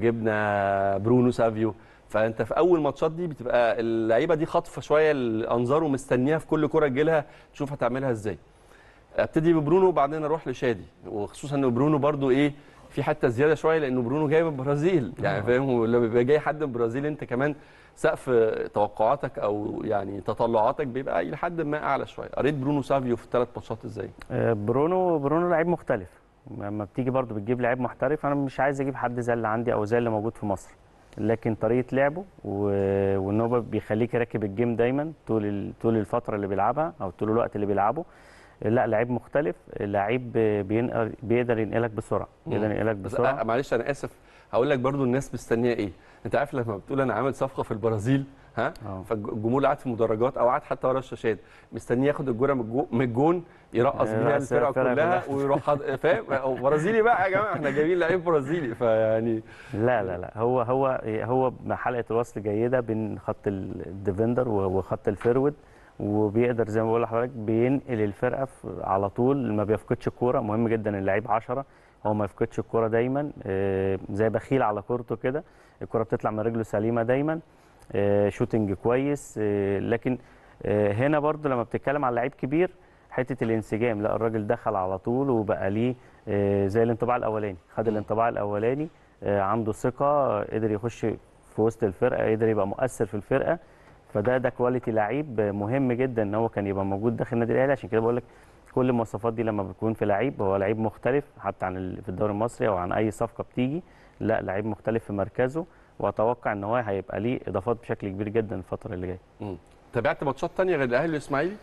وجبنا برونو سافيو فانت في اول ماتشات دي بتبقى اللعيبه دي خاطفه شويه الانظار ومستنياها في كل كره تجيلها تشوف هتعملها ازاي ابتدي ببرونو وبعدين اروح لشادي وخصوصا ان برونو برضو ايه في حته زياده شويه لانه برونو جاي من البرازيل يعني فاهم ولما بيبقى جاي حد من البرازيل انت كمان سقف توقعاتك او يعني تطلعاتك بيبقى الى حد ما اعلى شويه قريت برونو سافيو في الثلاث ماتشات ازاي آه، برونو برونو لعيب مختلف لما بتيجي برضو بتجيب لعيب محترف انا مش عايز اجيب حد زي اللي عندي او زي اللي موجود في مصر لكن طريقه لعبه و- وان هو بيخليك راكب الجيم دايما طول ال- طول الفتره اللي بيلعبها او طول الوقت اللي بيلعبه لا لعيب مختلف لعيب بينقل بيقدر ينقلك بسرعه بيقدر ينقلك بس بسرعه أ- معلش انا اسف هقول لك برضو الناس مستنيه ايه انت عارف لما بتقول انا عامل صفقه في البرازيل ها آه. فالجمهور قاعد في المدرجات او قاعد حتى ورا الشاشات مستنيه ياخد الجوره من الجو- من الجون يرقص بيها يرقص الفرقه الفرقة كلها كلها. ويروح حاض- فاهم هو برازيلي بقى يا جماعه احنا جايبين لعيب برازيلي فيعني لا لا لا هو هو هو حلقه الوصل جيده بين خط الديفندر وخط الفيرود وبيقدر زي ما بقول لحضرتك بينقل الفرقه في- على طول ما بيفقدش الكوره مهم جدا اللعيب 10 هو ما يفقدش الكوره دايما آه، زي بخيل على كورته كده الكوره بتطلع من رجله سليمه دايما آه، شوتنج كويس آه، لكن آه، هنا برضو لما بتتكلم على لعيب كبير حته الانسجام لا الراجل دخل على طول وبقى ليه آه، زي الانطباع الاولاني خد الانطباع الاولاني آه، عنده ثقه آه، قدر يخش في وسط الفرقه قدر يبقى مؤثر في الفرقه فده ده كواليتي لعيب آه، مهم جدا ان هو كان يبقى موجود داخل النادي الاهلي عشان كده بقول لك كل المواصفات دي لما بتكون في لعيب هو لعيب مختلف حتى عن ال- في الدوري المصري او عن اي صفقه بتيجي لا لعيب مختلف في مركزه واتوقع ان هو هيبقى ليه اضافات بشكل كبير جدا الفتره اللي جايه مم. تابعت ماتشات تانية غير الاهلي والاسماعيلي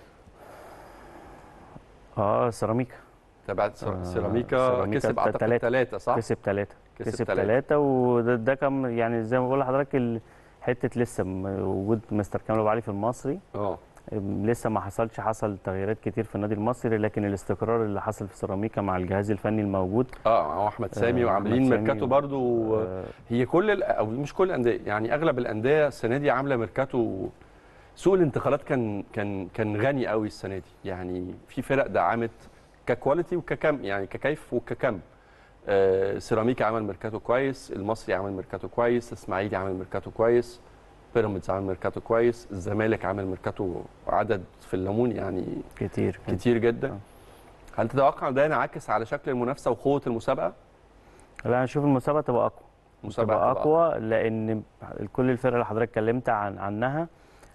اه سيراميكا تابعت سير- آه، سيراميكا سيراميكا كسب اعتقد تلاتة. ثلاثة صح؟ كسب ثلاثة كسب كسب تلاتة. ثلاثة وده ده كان يعني زي ما بقول لحضرتك ال- حتة لسه م- وجود مستر كامل ابو علي في المصري اه ام، لسه ما حصلش حصل تغييرات كتير في النادي المصري لكن الاستقرار اللي حصل في سيراميكا مع الجهاز الفني الموجود اه هو احمد سامي آه، وعاملين أحمد سامي ميركاتو و- برضو آه، هي كل ال- او مش كل الانديه يعني اغلب الانديه السنه دي عامله ميركاتو سوق الانتقالات كان كان كان غني قوي السنه دي يعني في فرق دعمت ككواليتي وككم يعني ككيف وككم آه سيراميكا عمل ميركاتو كويس المصري عمل ميركاتو كويس الاسماعيلي عمل ميركاتو كويس بيراميدز عمل ميركاتو كويس الزمالك عمل ميركاتو عدد في الليمون يعني كتير كان. كتير جدا آه. هل تتوقع ده ينعكس على شكل المنافسه وقوه المسابقه لا انا اشوف المسابقة تبقى اقوى مسابقة تبقى تبقى اقوى لان كل الفرق اللي حضرتك اتكلمت عن عنها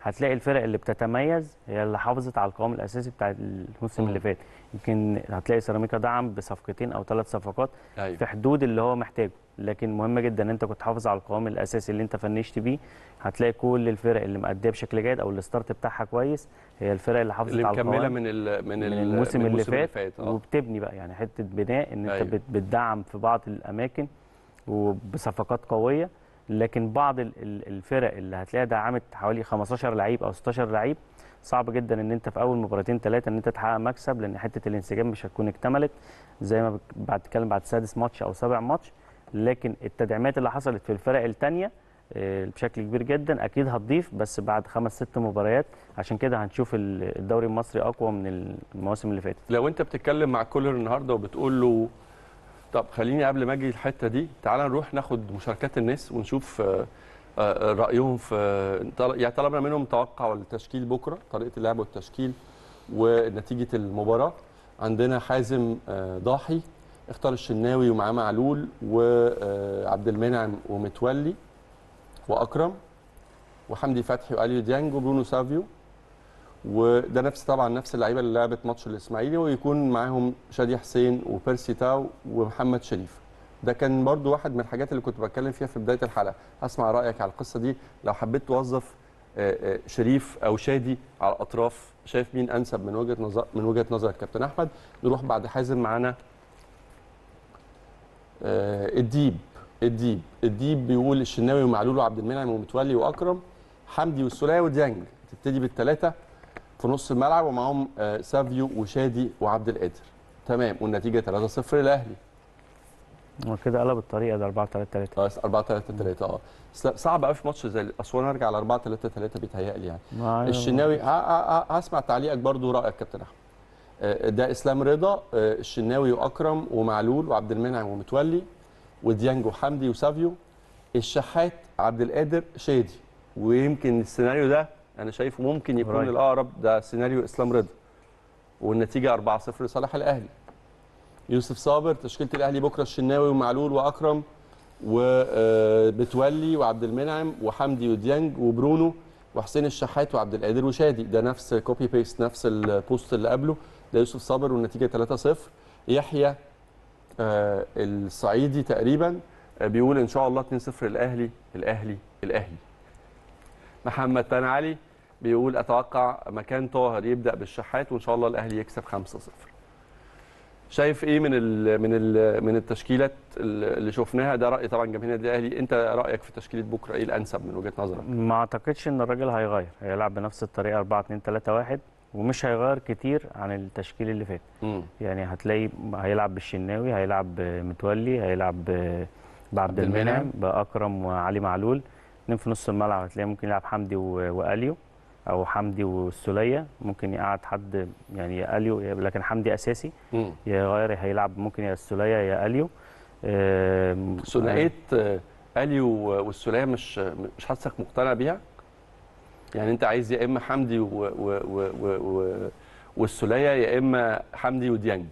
هتلاقي الفرق اللي بتتميز هي اللي حافظت على القوام الاساسي بتاع الموسم مم. اللي فات يمكن هتلاقي سيراميكا دعم بصفقتين او ثلاث صفقات ايوه في حدود اللي هو محتاجه لكن مهم جدا ان انت كنت حافظ على القوام الاساسي اللي انت فنشت بيه هتلاقي كل الفرق اللي مأديه بشكل جيد او الستارت بتاعها كويس هي الفرق اللي حافظت اللي على مكمله القوام من ال من, من ال- الموسم من اللي فات, اه وبتبني بقى يعني حته بناء ان انت أيوة. بت- بتدعم في بعض الاماكن وبصفقات قويه لكن بعض ال- ال- الفرق اللي هتلاقيها دعمت حوالي 15 لعيب او 16 لعيب صعب جدا ان انت في اول مباراتين ثلاثه ان انت تحقق مكسب لان حته الانسجام مش هتكون اكتملت زي ما بك- بعد تتكلم بعد سادس ماتش او سابع ماتش لكن التدعيمات اللي حصلت في الفرق الثانيه بشكل كبير جدا اكيد هتضيف بس بعد خمس ست مباريات عشان كده هنشوف ال- الدوري المصري اقوى من المواسم اللي فاتت لو انت بتتكلم مع كولر النهارده وبتقول له طب خليني قبل ما اجي الحته دي تعال نروح ناخد مشاركات الناس ونشوف آه، آه، رايهم في طل- يعني طلبنا منهم توقع التشكيل بكره طريقه اللعب والتشكيل ونتيجه المباراه عندنا حازم آه، ضاحي اختار الشناوي ومعاه معلول وعبد المنعم ومتولي واكرم وحمدي فتحي واليو ديانج وبرونو سافيو وده نفس طبعا نفس اللعيبه اللي لعبت ماتش الاسماعيلي ويكون معاهم شادي حسين وبيرسي تاو ومحمد شريف ده كان برضو واحد من الحاجات اللي كنت بتكلم فيها في بدايه الحلقه هسمع رايك على القصه دي لو حبيت توظف آه، آه، شريف او شادي على الاطراف شايف مين انسب من وجهه نظر من وجهه نظرك كابتن احمد نروح بعد حازم معانا آه، الديب الديب الديب بيقول الشناوي ومعلول وعبد المنعم ومتولي واكرم حمدي والسوليه وديانج تبتدي بالثلاثه في نص الملعب ومعاهم آه، سافيو وشادي وعبد القادر تمام والنتيجه 3-0 للاهلي وكده قلب الطريقه ده 4 3 3 اه 4 3 3 اه بس لا، صعب قوي في ماتش زي اسوان ارجع على 4 3 3 بيتهيألي يعني الشناوي ه- ه- ه- هسمع تعليقك برضو رايك كابتن احمد آه، ده اسلام رضا آه، الشناوي واكرم ومعلول وعبد المنعم ومتولي وديانج وحمدي وسافيو الشحات عبد القادر شادي ويمكن السيناريو ده انا شايفه ممكن يكون قريب. الاقرب ده سيناريو اسلام رضا والنتيجه 4-0 لصالح الاهلي يوسف صابر تشكيله الاهلي بكره الشناوي ومعلول واكرم وبتولي وعبد المنعم وحمدي وديانج وبرونو وحسين الشحات وعبد القادر وشادي ده نفس كوبي بيست نفس البوست اللي قبله ده يوسف صابر والنتيجه 3-0 يحيى آه، الصعيدي تقريبا آه، بيقول ان شاء الله 2-0 الاهلي الاهلي الاهلي محمد تان علي بيقول اتوقع مكان طاهر يبدا بالشحات وان شاء الله الاهلي يكسب 5-0 شايف ايه من ال من ال من التشكيلات اللي شفناها ده راي طبعا جماهير النادي الاهلي انت رايك في تشكيله بكره ايه الانسب من وجهه نظرك ما اعتقدش ان الراجل هيغير هيلعب بنفس الطريقه 4 2 3 1 ومش هيغير كتير عن التشكيل اللي فات امم يعني هتلاقي هيلعب بالشناوي هيلعب بمتولي هيلعب ب- بعبد عبد المنعم. المنعم باكرم وعلي معلول اتنين في نص الملعب هتلاقي ممكن يلعب حمدي و- واليو او حمدي والسوليه ممكن يقعد حد يعني يا اليو يا- لكن حمدي اساسي امم يا يغير هيلعب ممكن يا السوليه يا اليو آم، ثنائيه آه، اليو والسوليه مش مش حاسسك مقتنع بيها يعني انت عايز يا اما حمدي و و و و و والسوليه يا اما حمدي وديانج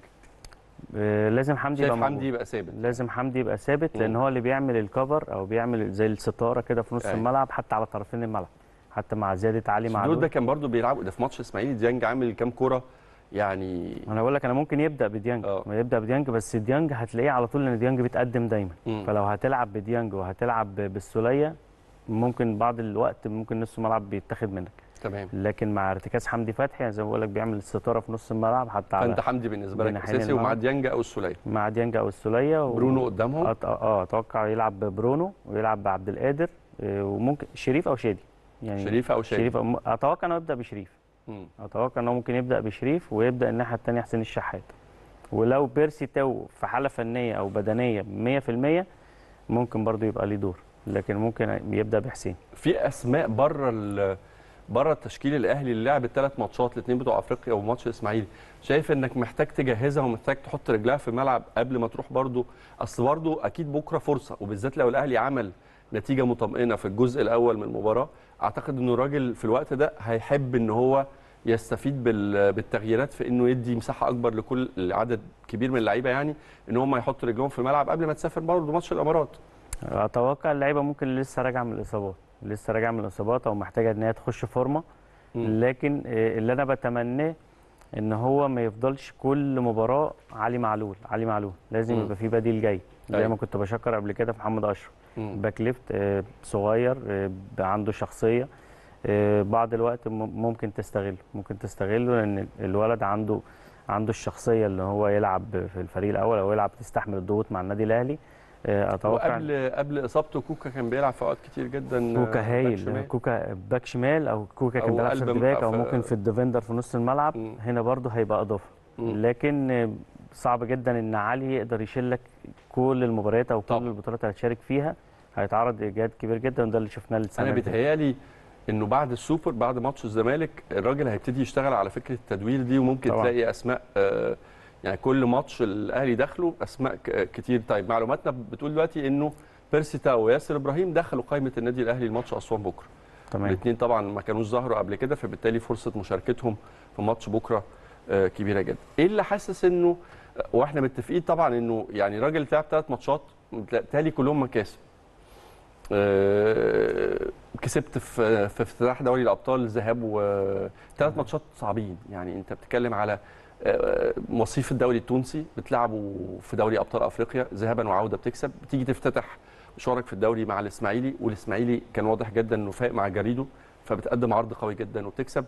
آه، لازم حمدي شايف يبقى موجود. حمدي يبقى ثابت لازم حمدي يبقى ثابت لان مم. هو اللي بيعمل الكفر او بيعمل زي الستاره كده في نص أيوة. الملعب حتى على طرفين الملعب حتى مع زياده علي الدور معلول ده كان برضو بيلعبوا ده في ماتش اسماعيلي ديانج عامل كام كوره يعني انا بقول لك انا ممكن يبدا بديانج اه. يبدا بديانج بس ديانج هتلاقيه على طول لان ديانج بيتقدم دايما مم. فلو هتلعب بديانج وهتلعب ب- بالسوليه ممكن بعض الوقت ممكن نص الملعب بيتاخد منك تمام لكن مع ارتكاز حمدي فتحي يعني زي ما بقول لك بيعمل الستاره في نص الملعب حتى فانت على حمدي بالنسبه لك بناحين اساسي ومع الملعب. ديانج او السوليه مع ديانج او السوليه و... برونو قدامهم أت- اه اتوقع يلعب ببرونو ويلعب بعبد القادر آه، وممكن شريف او شادي يعني شريف او شادي شريف أو- اتوقع انه يبدا بشريف مم. اتوقع انه ممكن يبدا بشريف ويبدا الناحيه الثانيه حسين الشحات ولو بيرسي تاو في حاله فنيه او بدنيه 100% ممكن برضو يبقى ليه دور لكن ممكن يبدا بحسين في اسماء بره ال- بره التشكيل الاهلي اللي لعب الثلاث ماتشات الاثنين بتوع افريقيا وماتش الاسماعيلي شايف انك محتاج تجهزها ومحتاج تحط رجلها في الملعب قبل ما تروح برضو اصل برضو اكيد بكره فرصه وبالذات لو الاهلي عمل نتيجه مطمئنه في الجزء الاول من المباراه اعتقد انه الراجل في الوقت ده هيحب ان هو يستفيد بال- بالتغييرات في انه يدي مساحه اكبر لكل عدد كبير من اللعيبه يعني ان هم يحطوا رجلهم في الملعب قبل ما تسافر برضه ماتش الامارات اتوقع اللعيبه ممكن لسه راجعه من الاصابات لسه راجع من الاصابات او محتاجه ان هي تخش فورمه مم. لكن آه، اللي انا بتمناه ان هو ما يفضلش كل مباراه علي معلول علي معلول لازم مم. يبقى في بديل جاي زي أيوة. ما كنت بشكر قبل كده في محمد اشرف مم. باك ليفت آه، صغير آه، عنده شخصيه آه، بعض الوقت م- ممكن تستغله ممكن تستغله لان الولد عنده عنده الشخصيه اللي هو يلعب في الفريق الاول او يلعب تستحمل الضغوط مع النادي الاهلي آه، اتوقع وقبل قبل اصابته كوكا كان بيلعب في اوقات كتير جدا كوكا باك هايل شمال. كوكا باك شمال او كوكا كان أو بيلعب قلب سيرد باك او في- ممكن في الديفندر في نص الملعب مم. هنا برضه هيبقى اضافه مم. لكن آه، صعب جدا ان علي يقدر يشيل لك كل المباريات او كل طبعا. البطولات اللي هتشارك فيها هيتعرض لاجهاد كبير جدا وده اللي شفناه السنه انا اللي فاتت. بيتهيالي انه بعد السوبر بعد ماتش الزمالك الراجل هيبتدي يشتغل على فكره التدوير دي وممكن طبعا. تلاقي اسماء آه، يعني كل ماتش الاهلي داخله اسماء ك- كتير طيب معلوماتنا بتقول دلوقتي انه بيرسي تاو وياسر ابراهيم دخلوا قائمه النادي الاهلي لماتش اسوان بكره تمام الاثنين طبعا ما كانوش ظهروا قبل كده فبالتالي فرصه مشاركتهم في ماتش بكره آه، كبيره جدا ايه اللي حاسس انه واحنا متفقين طبعا انه يعني راجل لعب ثلاث ماتشات بالتالي كلهم مكاسب آه، كسبت في في افتتاح دوري الابطال ذهاب وثلاث ماتشات صعبين يعني انت بتتكلم على آه، وصيف الدوري التونسي بتلعبوا في دوري ابطال افريقيا ذهابا وعوده بتكسب بتيجي تفتتح مشوارك في الدوري مع الاسماعيلي والاسماعيلي كان واضح جدا انه فايق مع جريدو فبتقدم عرض قوي جدا وبتكسب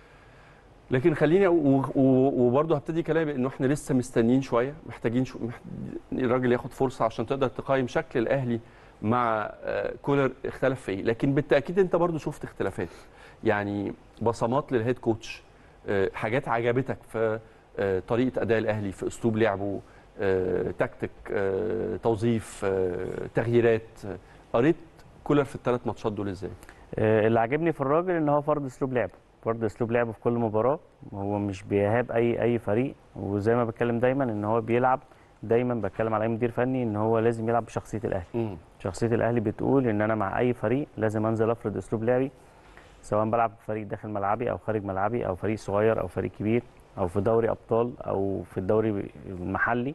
لكن خليني و- و- وبرضه هبتدي كلامي انه احنا لسه مستنيين شويه محتاجين شو محت... الراجل ياخد فرصه عشان تقدر تقيم شكل الاهلي مع آه، كولر اختلف في ايه لكن بالتاكيد انت برضه شفت اختلافات يعني بصمات للهيد كوتش آه، حاجات عجبتك في آه، طريقه اداء الاهلي في اسلوب لعبه آه، تكتيك آه، توظيف آه، تغييرات آه، قريت كولر في الثلاث ماتشات دول ازاي؟ آه، اللي عاجبني في الراجل ان هو فرض اسلوب لعبه فرض اسلوب لعبه في كل مباراه هو مش بيهاب اي اي فريق وزي ما بتكلم دايما ان هو بيلعب دايما بتكلم على اي مدير فني ان هو لازم يلعب بشخصيه الاهلي مم. شخصيه الاهلي بتقول ان انا مع اي فريق لازم انزل افرض اسلوب لعبي سواء بلعب في فريق داخل ملعبي او خارج ملعبي او فريق صغير او فريق كبير او في دوري ابطال او في الدوري المحلي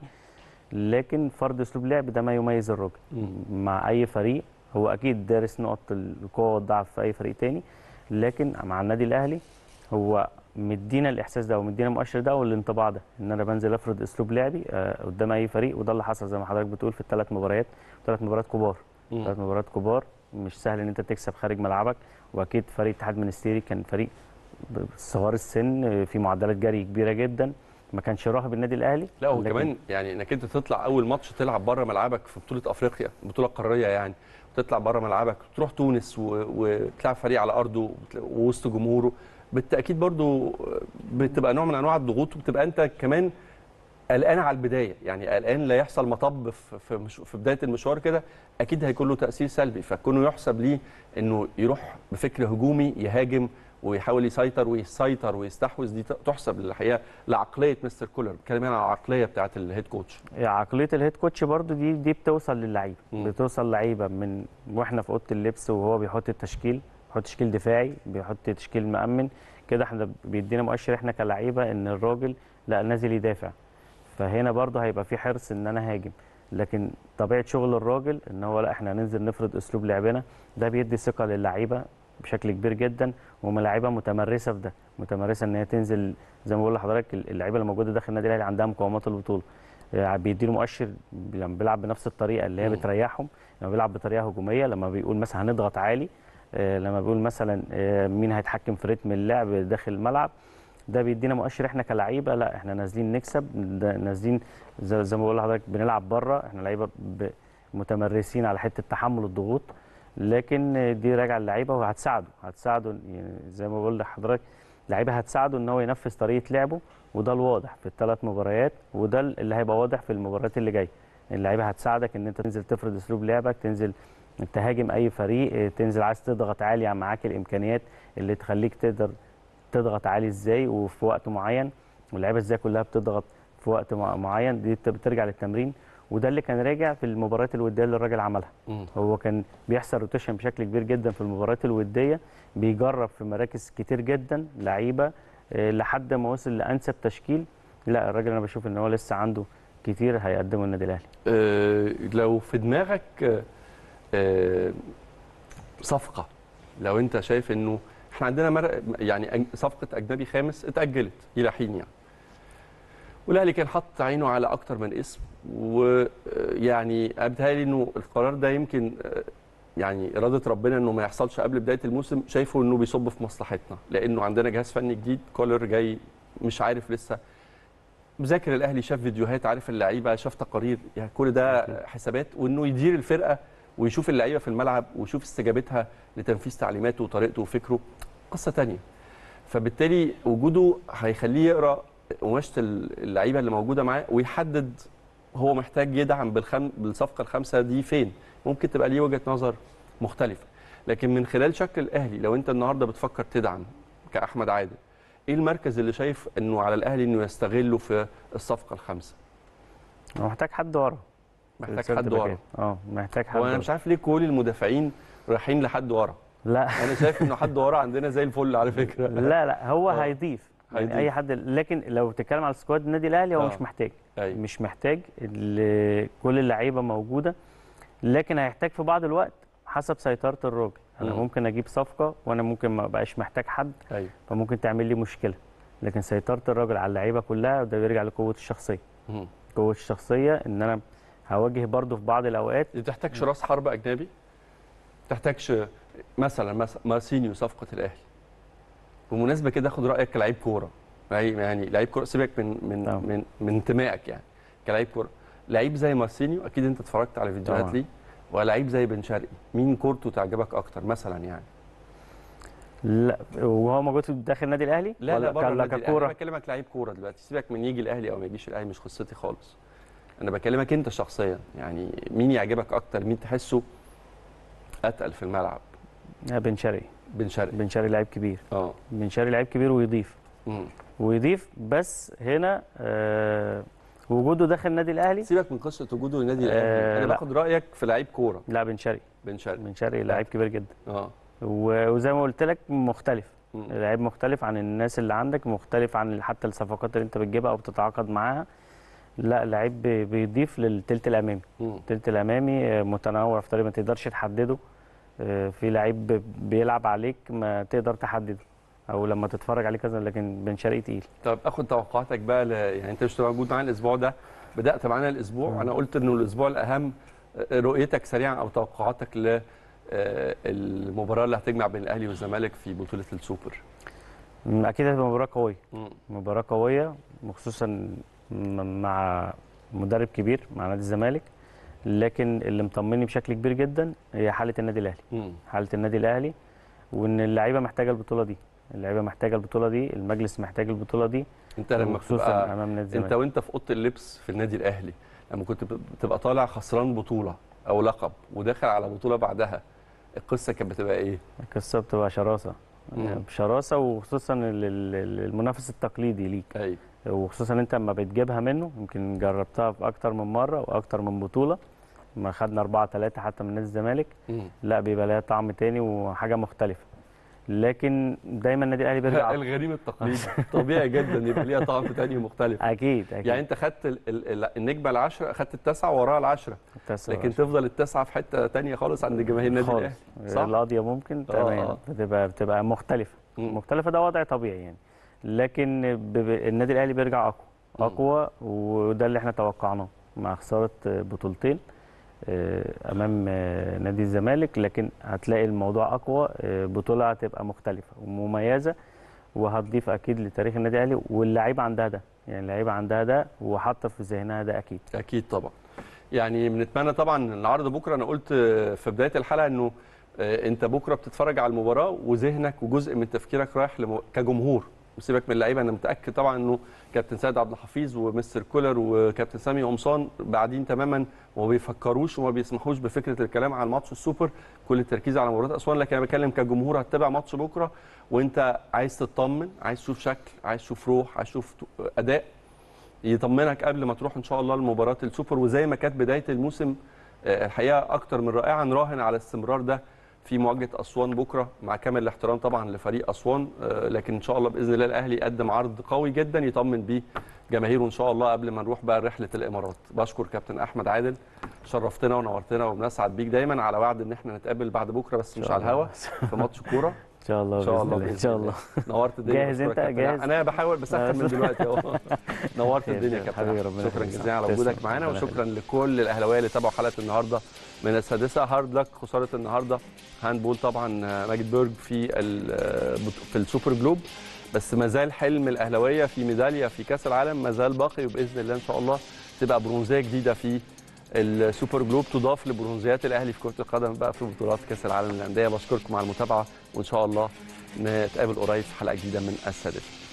لكن فرض اسلوب لعب ده ما يميز الراجل مع اي فريق هو اكيد دارس نقط القوه والضعف في اي فريق تاني لكن مع النادي الاهلي هو مدينا الاحساس ده ومدينا المؤشر ده والانطباع ده ان انا بنزل افرض اسلوب لعبي آه، قدام اي فريق وده اللي حصل زي ما حضرتك بتقول في الثلاث مباريات ثلاث مباريات كبار مم. ثلاث مباريات كبار مش سهل ان انت تكسب خارج ملعبك واكيد فريق اتحاد منستيري كان فريق ب- صغار السن آه، في معدلات جري كبيره جدا ما كانش راهب النادي الاهلي لا هو لكن- كمان يعني انك انت تطلع اول ماتش تلعب بره ملعبك في بطوله افريقيا بطوله قاريه يعني تطلع بره ملعبك تروح تونس و- وتلعب فريق على ارضه وبتلا- ووسط جمهوره بالتاكيد برضو بتبقى نوع من انواع الضغوط وبتبقى انت كمان قلقان على البدايه يعني قلقان لا يحصل مطب في في, مش في بدايه المشوار كده اكيد هيكون له تاثير سلبي فكونه يحسب ليه انه يروح بفكر هجومي يهاجم ويحاول يسيطر ويسيطر ويستحوذ دي تحسب الحقيقه لعقليه مستر كولر بتكلم هنا عن العقليه بتاعه الهيد كوتش عقليه الهيد كوتش برضو دي دي بتوصل للعيبه مم. بتوصل لعيبه من واحنا في اوضه اللبس وهو بيحط التشكيل بيحط تشكيل دفاعي بيحط تشكيل مأمن كده احنا بيدينا مؤشر احنا كلعيبه ان الراجل لا نازل يدافع فهنا برضو هيبقى في حرص ان انا هاجم لكن طبيعه شغل الراجل ان هو لا احنا هننزل نفرض اسلوب لعبنا ده بيدي ثقه للعيبه بشكل كبير جدا وملاعيبه متمرسه في ده متمرسه ان هي تنزل زي ما بقول لحضرتك اللعيبه اللي موجوده داخل النادي الاهلي عندها مقومات البطوله يعني بيديله مؤشر لما بيلعب بنفس الطريقه اللي هي مم. بتريحهم لما بيلعب بطريقه هجوميه لما بيقول مثلا هنضغط عالي آه، لما بيقول مثلا آه، مين هيتحكم في رتم اللعب داخل الملعب ده بيدينا مؤشر احنا كلعيبه لا احنا نازلين نكسب ده نازلين زي, زي ما بقول لحضرتك بنلعب بره احنا لعيبه ب- متمرسين على حته تحمل الضغوط لكن آه، دي راجعه للعيبه وهتساعده هتساعده يعني زي ما بقول لحضرتك لعيبه هتساعده ان هو ينفذ طريقه لعبه وده الواضح في الثلاث مباريات وده اللي هيبقى واضح في المباريات اللي جايه اللعيبه هتساعدك ان انت تنزل تفرض اسلوب لعبك تنزل تهاجم اي فريق اه، تنزل عايز تضغط عالي معاك الامكانيات اللي تخليك تقدر تضغط عالي ازاي وفي وقت معين واللعيبه ازاي كلها بتضغط في وقت مع- معين دي بت- بترجع للتمرين وده اللي كان راجع في المباريات الوديه اللي الراجل عملها مم. هو كان بيحصل روتيشن بشكل كبير جدا في المباريات الوديه بيجرب في مراكز كتير جدا لعيبه آه، لحد ما وصل لانسب تشكيل لا الراجل انا بشوف ان هو لسه عنده كتير هيقدمه النادي الاهلي آه، لو في دماغك آه، آه، صفقه لو انت شايف انه احنا عندنا مر... يعني أج- صفقه اجنبي خامس اتاجلت الى حين يعني والاهلي كان حاطط عينه على اكتر من اسم ويعني بيتهيألي انه القرار ده يمكن آه، يعني اراده ربنا انه ما يحصلش قبل بدايه الموسم شايفه انه بيصب في مصلحتنا لانه عندنا جهاز فني جديد كولر جاي مش عارف لسه مذاكر الاهلي شاف فيديوهات عارف اللعيبه شاف تقارير يعني كل ده حسابات وانه يدير الفرقه ويشوف اللعيبه في الملعب ويشوف استجابتها لتنفيذ تعليماته وطريقته وفكره قصه تانية فبالتالي وجوده هيخليه يقرا قماشه اللعيبه اللي موجوده معاه ويحدد هو محتاج يدعم بالخم... بالصفقه الخامسه دي فين ممكن تبقى ليه وجهه نظر مختلفه لكن من خلال شكل الاهلي لو انت النهارده بتفكر تدعم كاحمد عادل ايه المركز اللي شايف انه على الاهلي انه يستغله في الصفقه الخامسه هو محتاج حد ورا محتاج سيرت حد باكات. ورا اه محتاج حد هو انا ورا. مش عارف ليه كل المدافعين رايحين لحد ورا لا انا شايف انه حد ورا عندنا زي الفل على فكره لا لا هو آه. هيضيف يعني هيضيف. اي حد لكن لو بتتكلم على سكواد النادي الاهلي هو آه. مش محتاج أيوة. مش محتاج ال- كل اللعيبه موجوده لكن هيحتاج في بعض الوقت حسب سيطره الراجل انا مم. ممكن اجيب صفقه وانا ممكن ما بقاش محتاج حد ايوه فممكن تعمل لي مشكله لكن سيطره الراجل على اللعيبه كلها ده بيرجع لقوه الشخصيه مم. قوه الشخصيه ان انا هواجه برضه في بعض الاوقات ما تحتاجش راس حرب اجنبي تحتاجش مثلا مثلا مارسينيو صفقه الاهلي بمناسبه كده اخد رايك كلاعب كوره يعني يعني لعيب كوره سيبك من من طبعا. من من انتمائك يعني كلاعب كوره لعيب زي مارسينيو اكيد انت اتفرجت على فيديوهات طبعا. ليه ولعيب زي بن شرقي مين كورته تعجبك اكتر مثلا يعني لا وهو موجود في داخل النادي الاهلي لا لا ولا بره كان- النادي الأهلي. ككوره انا بكلمك لعيب كوره دلوقتي سيبك من يجي الاهلي او ما يجيش الاهلي مش قصتي خالص انا بكلمك انت شخصيا يعني مين يعجبك اكتر مين تحسه اتقل في الملعب آه، بن شرقي بن شرقي بن شرقي لعيب كبير اه بن شرقي لعيب كبير ويضيف مم. ويضيف بس هنا آه وجوده داخل النادي الاهلي سيبك من قصه وجوده للنادي الاهلي آه، انا لا. باخد رايك في لعيب كوره لا بن شرقي بن شرقي بن شرقي لعيب كبير جدا اه و- وزي ما قلت لك مختلف مم. لعيب مختلف عن الناس اللي عندك مختلف عن حتى الصفقات اللي انت بتجيبها او بتتعاقد معاها لا لعيب بي- بيضيف للتلت الامامي مم. التلت الامامي آه، متنوع في طريقه ما تقدرش تحدده آه، في لعيب ب- بيلعب عليك ما تقدر تحدده او لما تتفرج عليه كذا لكن بن شرقي تقيل طب اخد توقعاتك بقى ل... يعني انت مش هتبقى موجود معانا الاسبوع ده بدات معانا الاسبوع انا قلت انه الاسبوع الاهم آه، رؤيتك سريعا او توقعاتك ل آه، المباراه اللي هتجمع بين الاهلي والزمالك في بطوله السوبر م، اكيد هتبقى مباراه قويه مم. مباراة قوية وخصوصا م- مع مدرب كبير مع نادي الزمالك لكن اللي مطمني بشكل كبير جدا هي حالة النادي الأهلي مم. حالة النادي الأهلي وإن اللعيبة محتاجة البطولة دي اللعيبة محتاجة البطولة دي المجلس محتاج البطولة دي انت لما وخصوصا بتبقى أمام نادي انت الزمالك وانت في اوضه اللبس في النادي الاهلي لما كنت بتبقى طالع خسران بطوله او لقب وداخل على بطوله بعدها القصه كانت بتبقى ايه؟ القصة بتبقى شراسة مم. شراسة وخصوصا ال- ال- المنافس التقليدي ليك ايوه وخصوصا انت لما بتجيبها منه يمكن جربتها في اكتر من مره واكتر من بطوله ما خدنا 4 3 حتى من نادي الزمالك مم. لا بيبقى لها طعم تاني وحاجه مختلفه لكن دايما النادي الاهلي بيرجع الغريم التقليدي طبيعي جدا يبقى ليها طعم تاني مختلف اكيد اكيد يعني انت خدت ال- ال- ال- النجمه العشره خدت التسعه وراها العشره التاسع لكن والعشرين. تفضل التسعه في حته تانية خالص عند جماهير النادي خالص الاهلي صح صح؟ القضيه ممكن آه، تمام آه. بتبقى بتبقى مختلفه مم. مختلفه ده وضع طبيعي يعني لكن ب- ب- النادي الاهلي بيرجع اقوى مم. اقوى وده اللي احنا توقعناه مع خساره بطولتين آه، امام آه، نادي الزمالك لكن هتلاقي الموضوع اقوى آه، بطوله هتبقى مختلفه ومميزه وهتضيف اكيد لتاريخ النادي الاهلي واللعيبه عندها ده يعني اللعيبه عندها ده وحاطه في ذهنها ده اكيد اكيد طبعا يعني بنتمنى طبعا العرض بكره انا قلت في بدايه الحلقه انه آه، انت بكره بتتفرج على المباراه وذهنك وجزء من تفكيرك رايح لم... كجمهور وسيبك من اللعيبه انا متاكد طبعا انه كابتن سيد عبد الحفيظ ومستر كولر وكابتن سامي قمصان بعدين تماما وما بيفكروش وما بيسمحوش بفكره الكلام على الماتش السوبر كل التركيز على مباراه اسوان لكن انا بتكلم كجمهور هتتابع ماتش بكره وانت عايز تطمن عايز تشوف شكل عايز تشوف روح عايز تشوف اداء يطمنك قبل ما تروح ان شاء الله لمباراه السوبر وزي ما كانت بدايه الموسم آه، الحقيقه اكتر من رائعه نراهن على الاستمرار ده في مواجهه اسوان بكره مع كامل الاحترام طبعا لفريق اسوان آه، لكن ان شاء الله باذن الله الاهلي يقدم عرض قوي جدا يطمن بيه جماهيره ان شاء الله قبل ما نروح بقى رحله الامارات بشكر كابتن احمد عادل شرفتنا ونورتنا وبنسعد بيك دايما على وعد ان احنا نتقابل بعد بكره بس مش شاء على الله. الهوا في ماتش كوره ان شاء الله ان شاء الله بإذن بإذن ان شاء الله نورت الدنيا جاهز بشكرك أنت؟ يا كابتن. جاهز؟ انا بحاول بسخن من دلوقتي اهو نورت خير، الدنيا يا خير. كابتن حبيبي، أحمد. ربنا شكرا يخليك. جزيلا على تسلم. وجودك معانا ربنا وشكرا لكل الاهلاويه اللي تابعوا حلقه النهارده من السادسه هارد لك خساره النهارده هاندبول طبعا آه، ماجد بيرج في ال- آه، بط- في السوبر جلوب بس ما زال حلم الاهلاويه في ميداليه في كاس العالم ما زال باقي وباذن الله ان شاء الله تبقى برونزيه جديده في السوبر جلوب تضاف لبرونزيات الاهلي في كره القدم بقى في بطولات كاس العالم للانديه بشكركم على المتابعه وان شاء الله نتقابل قريب في حلقه جديده من السادسه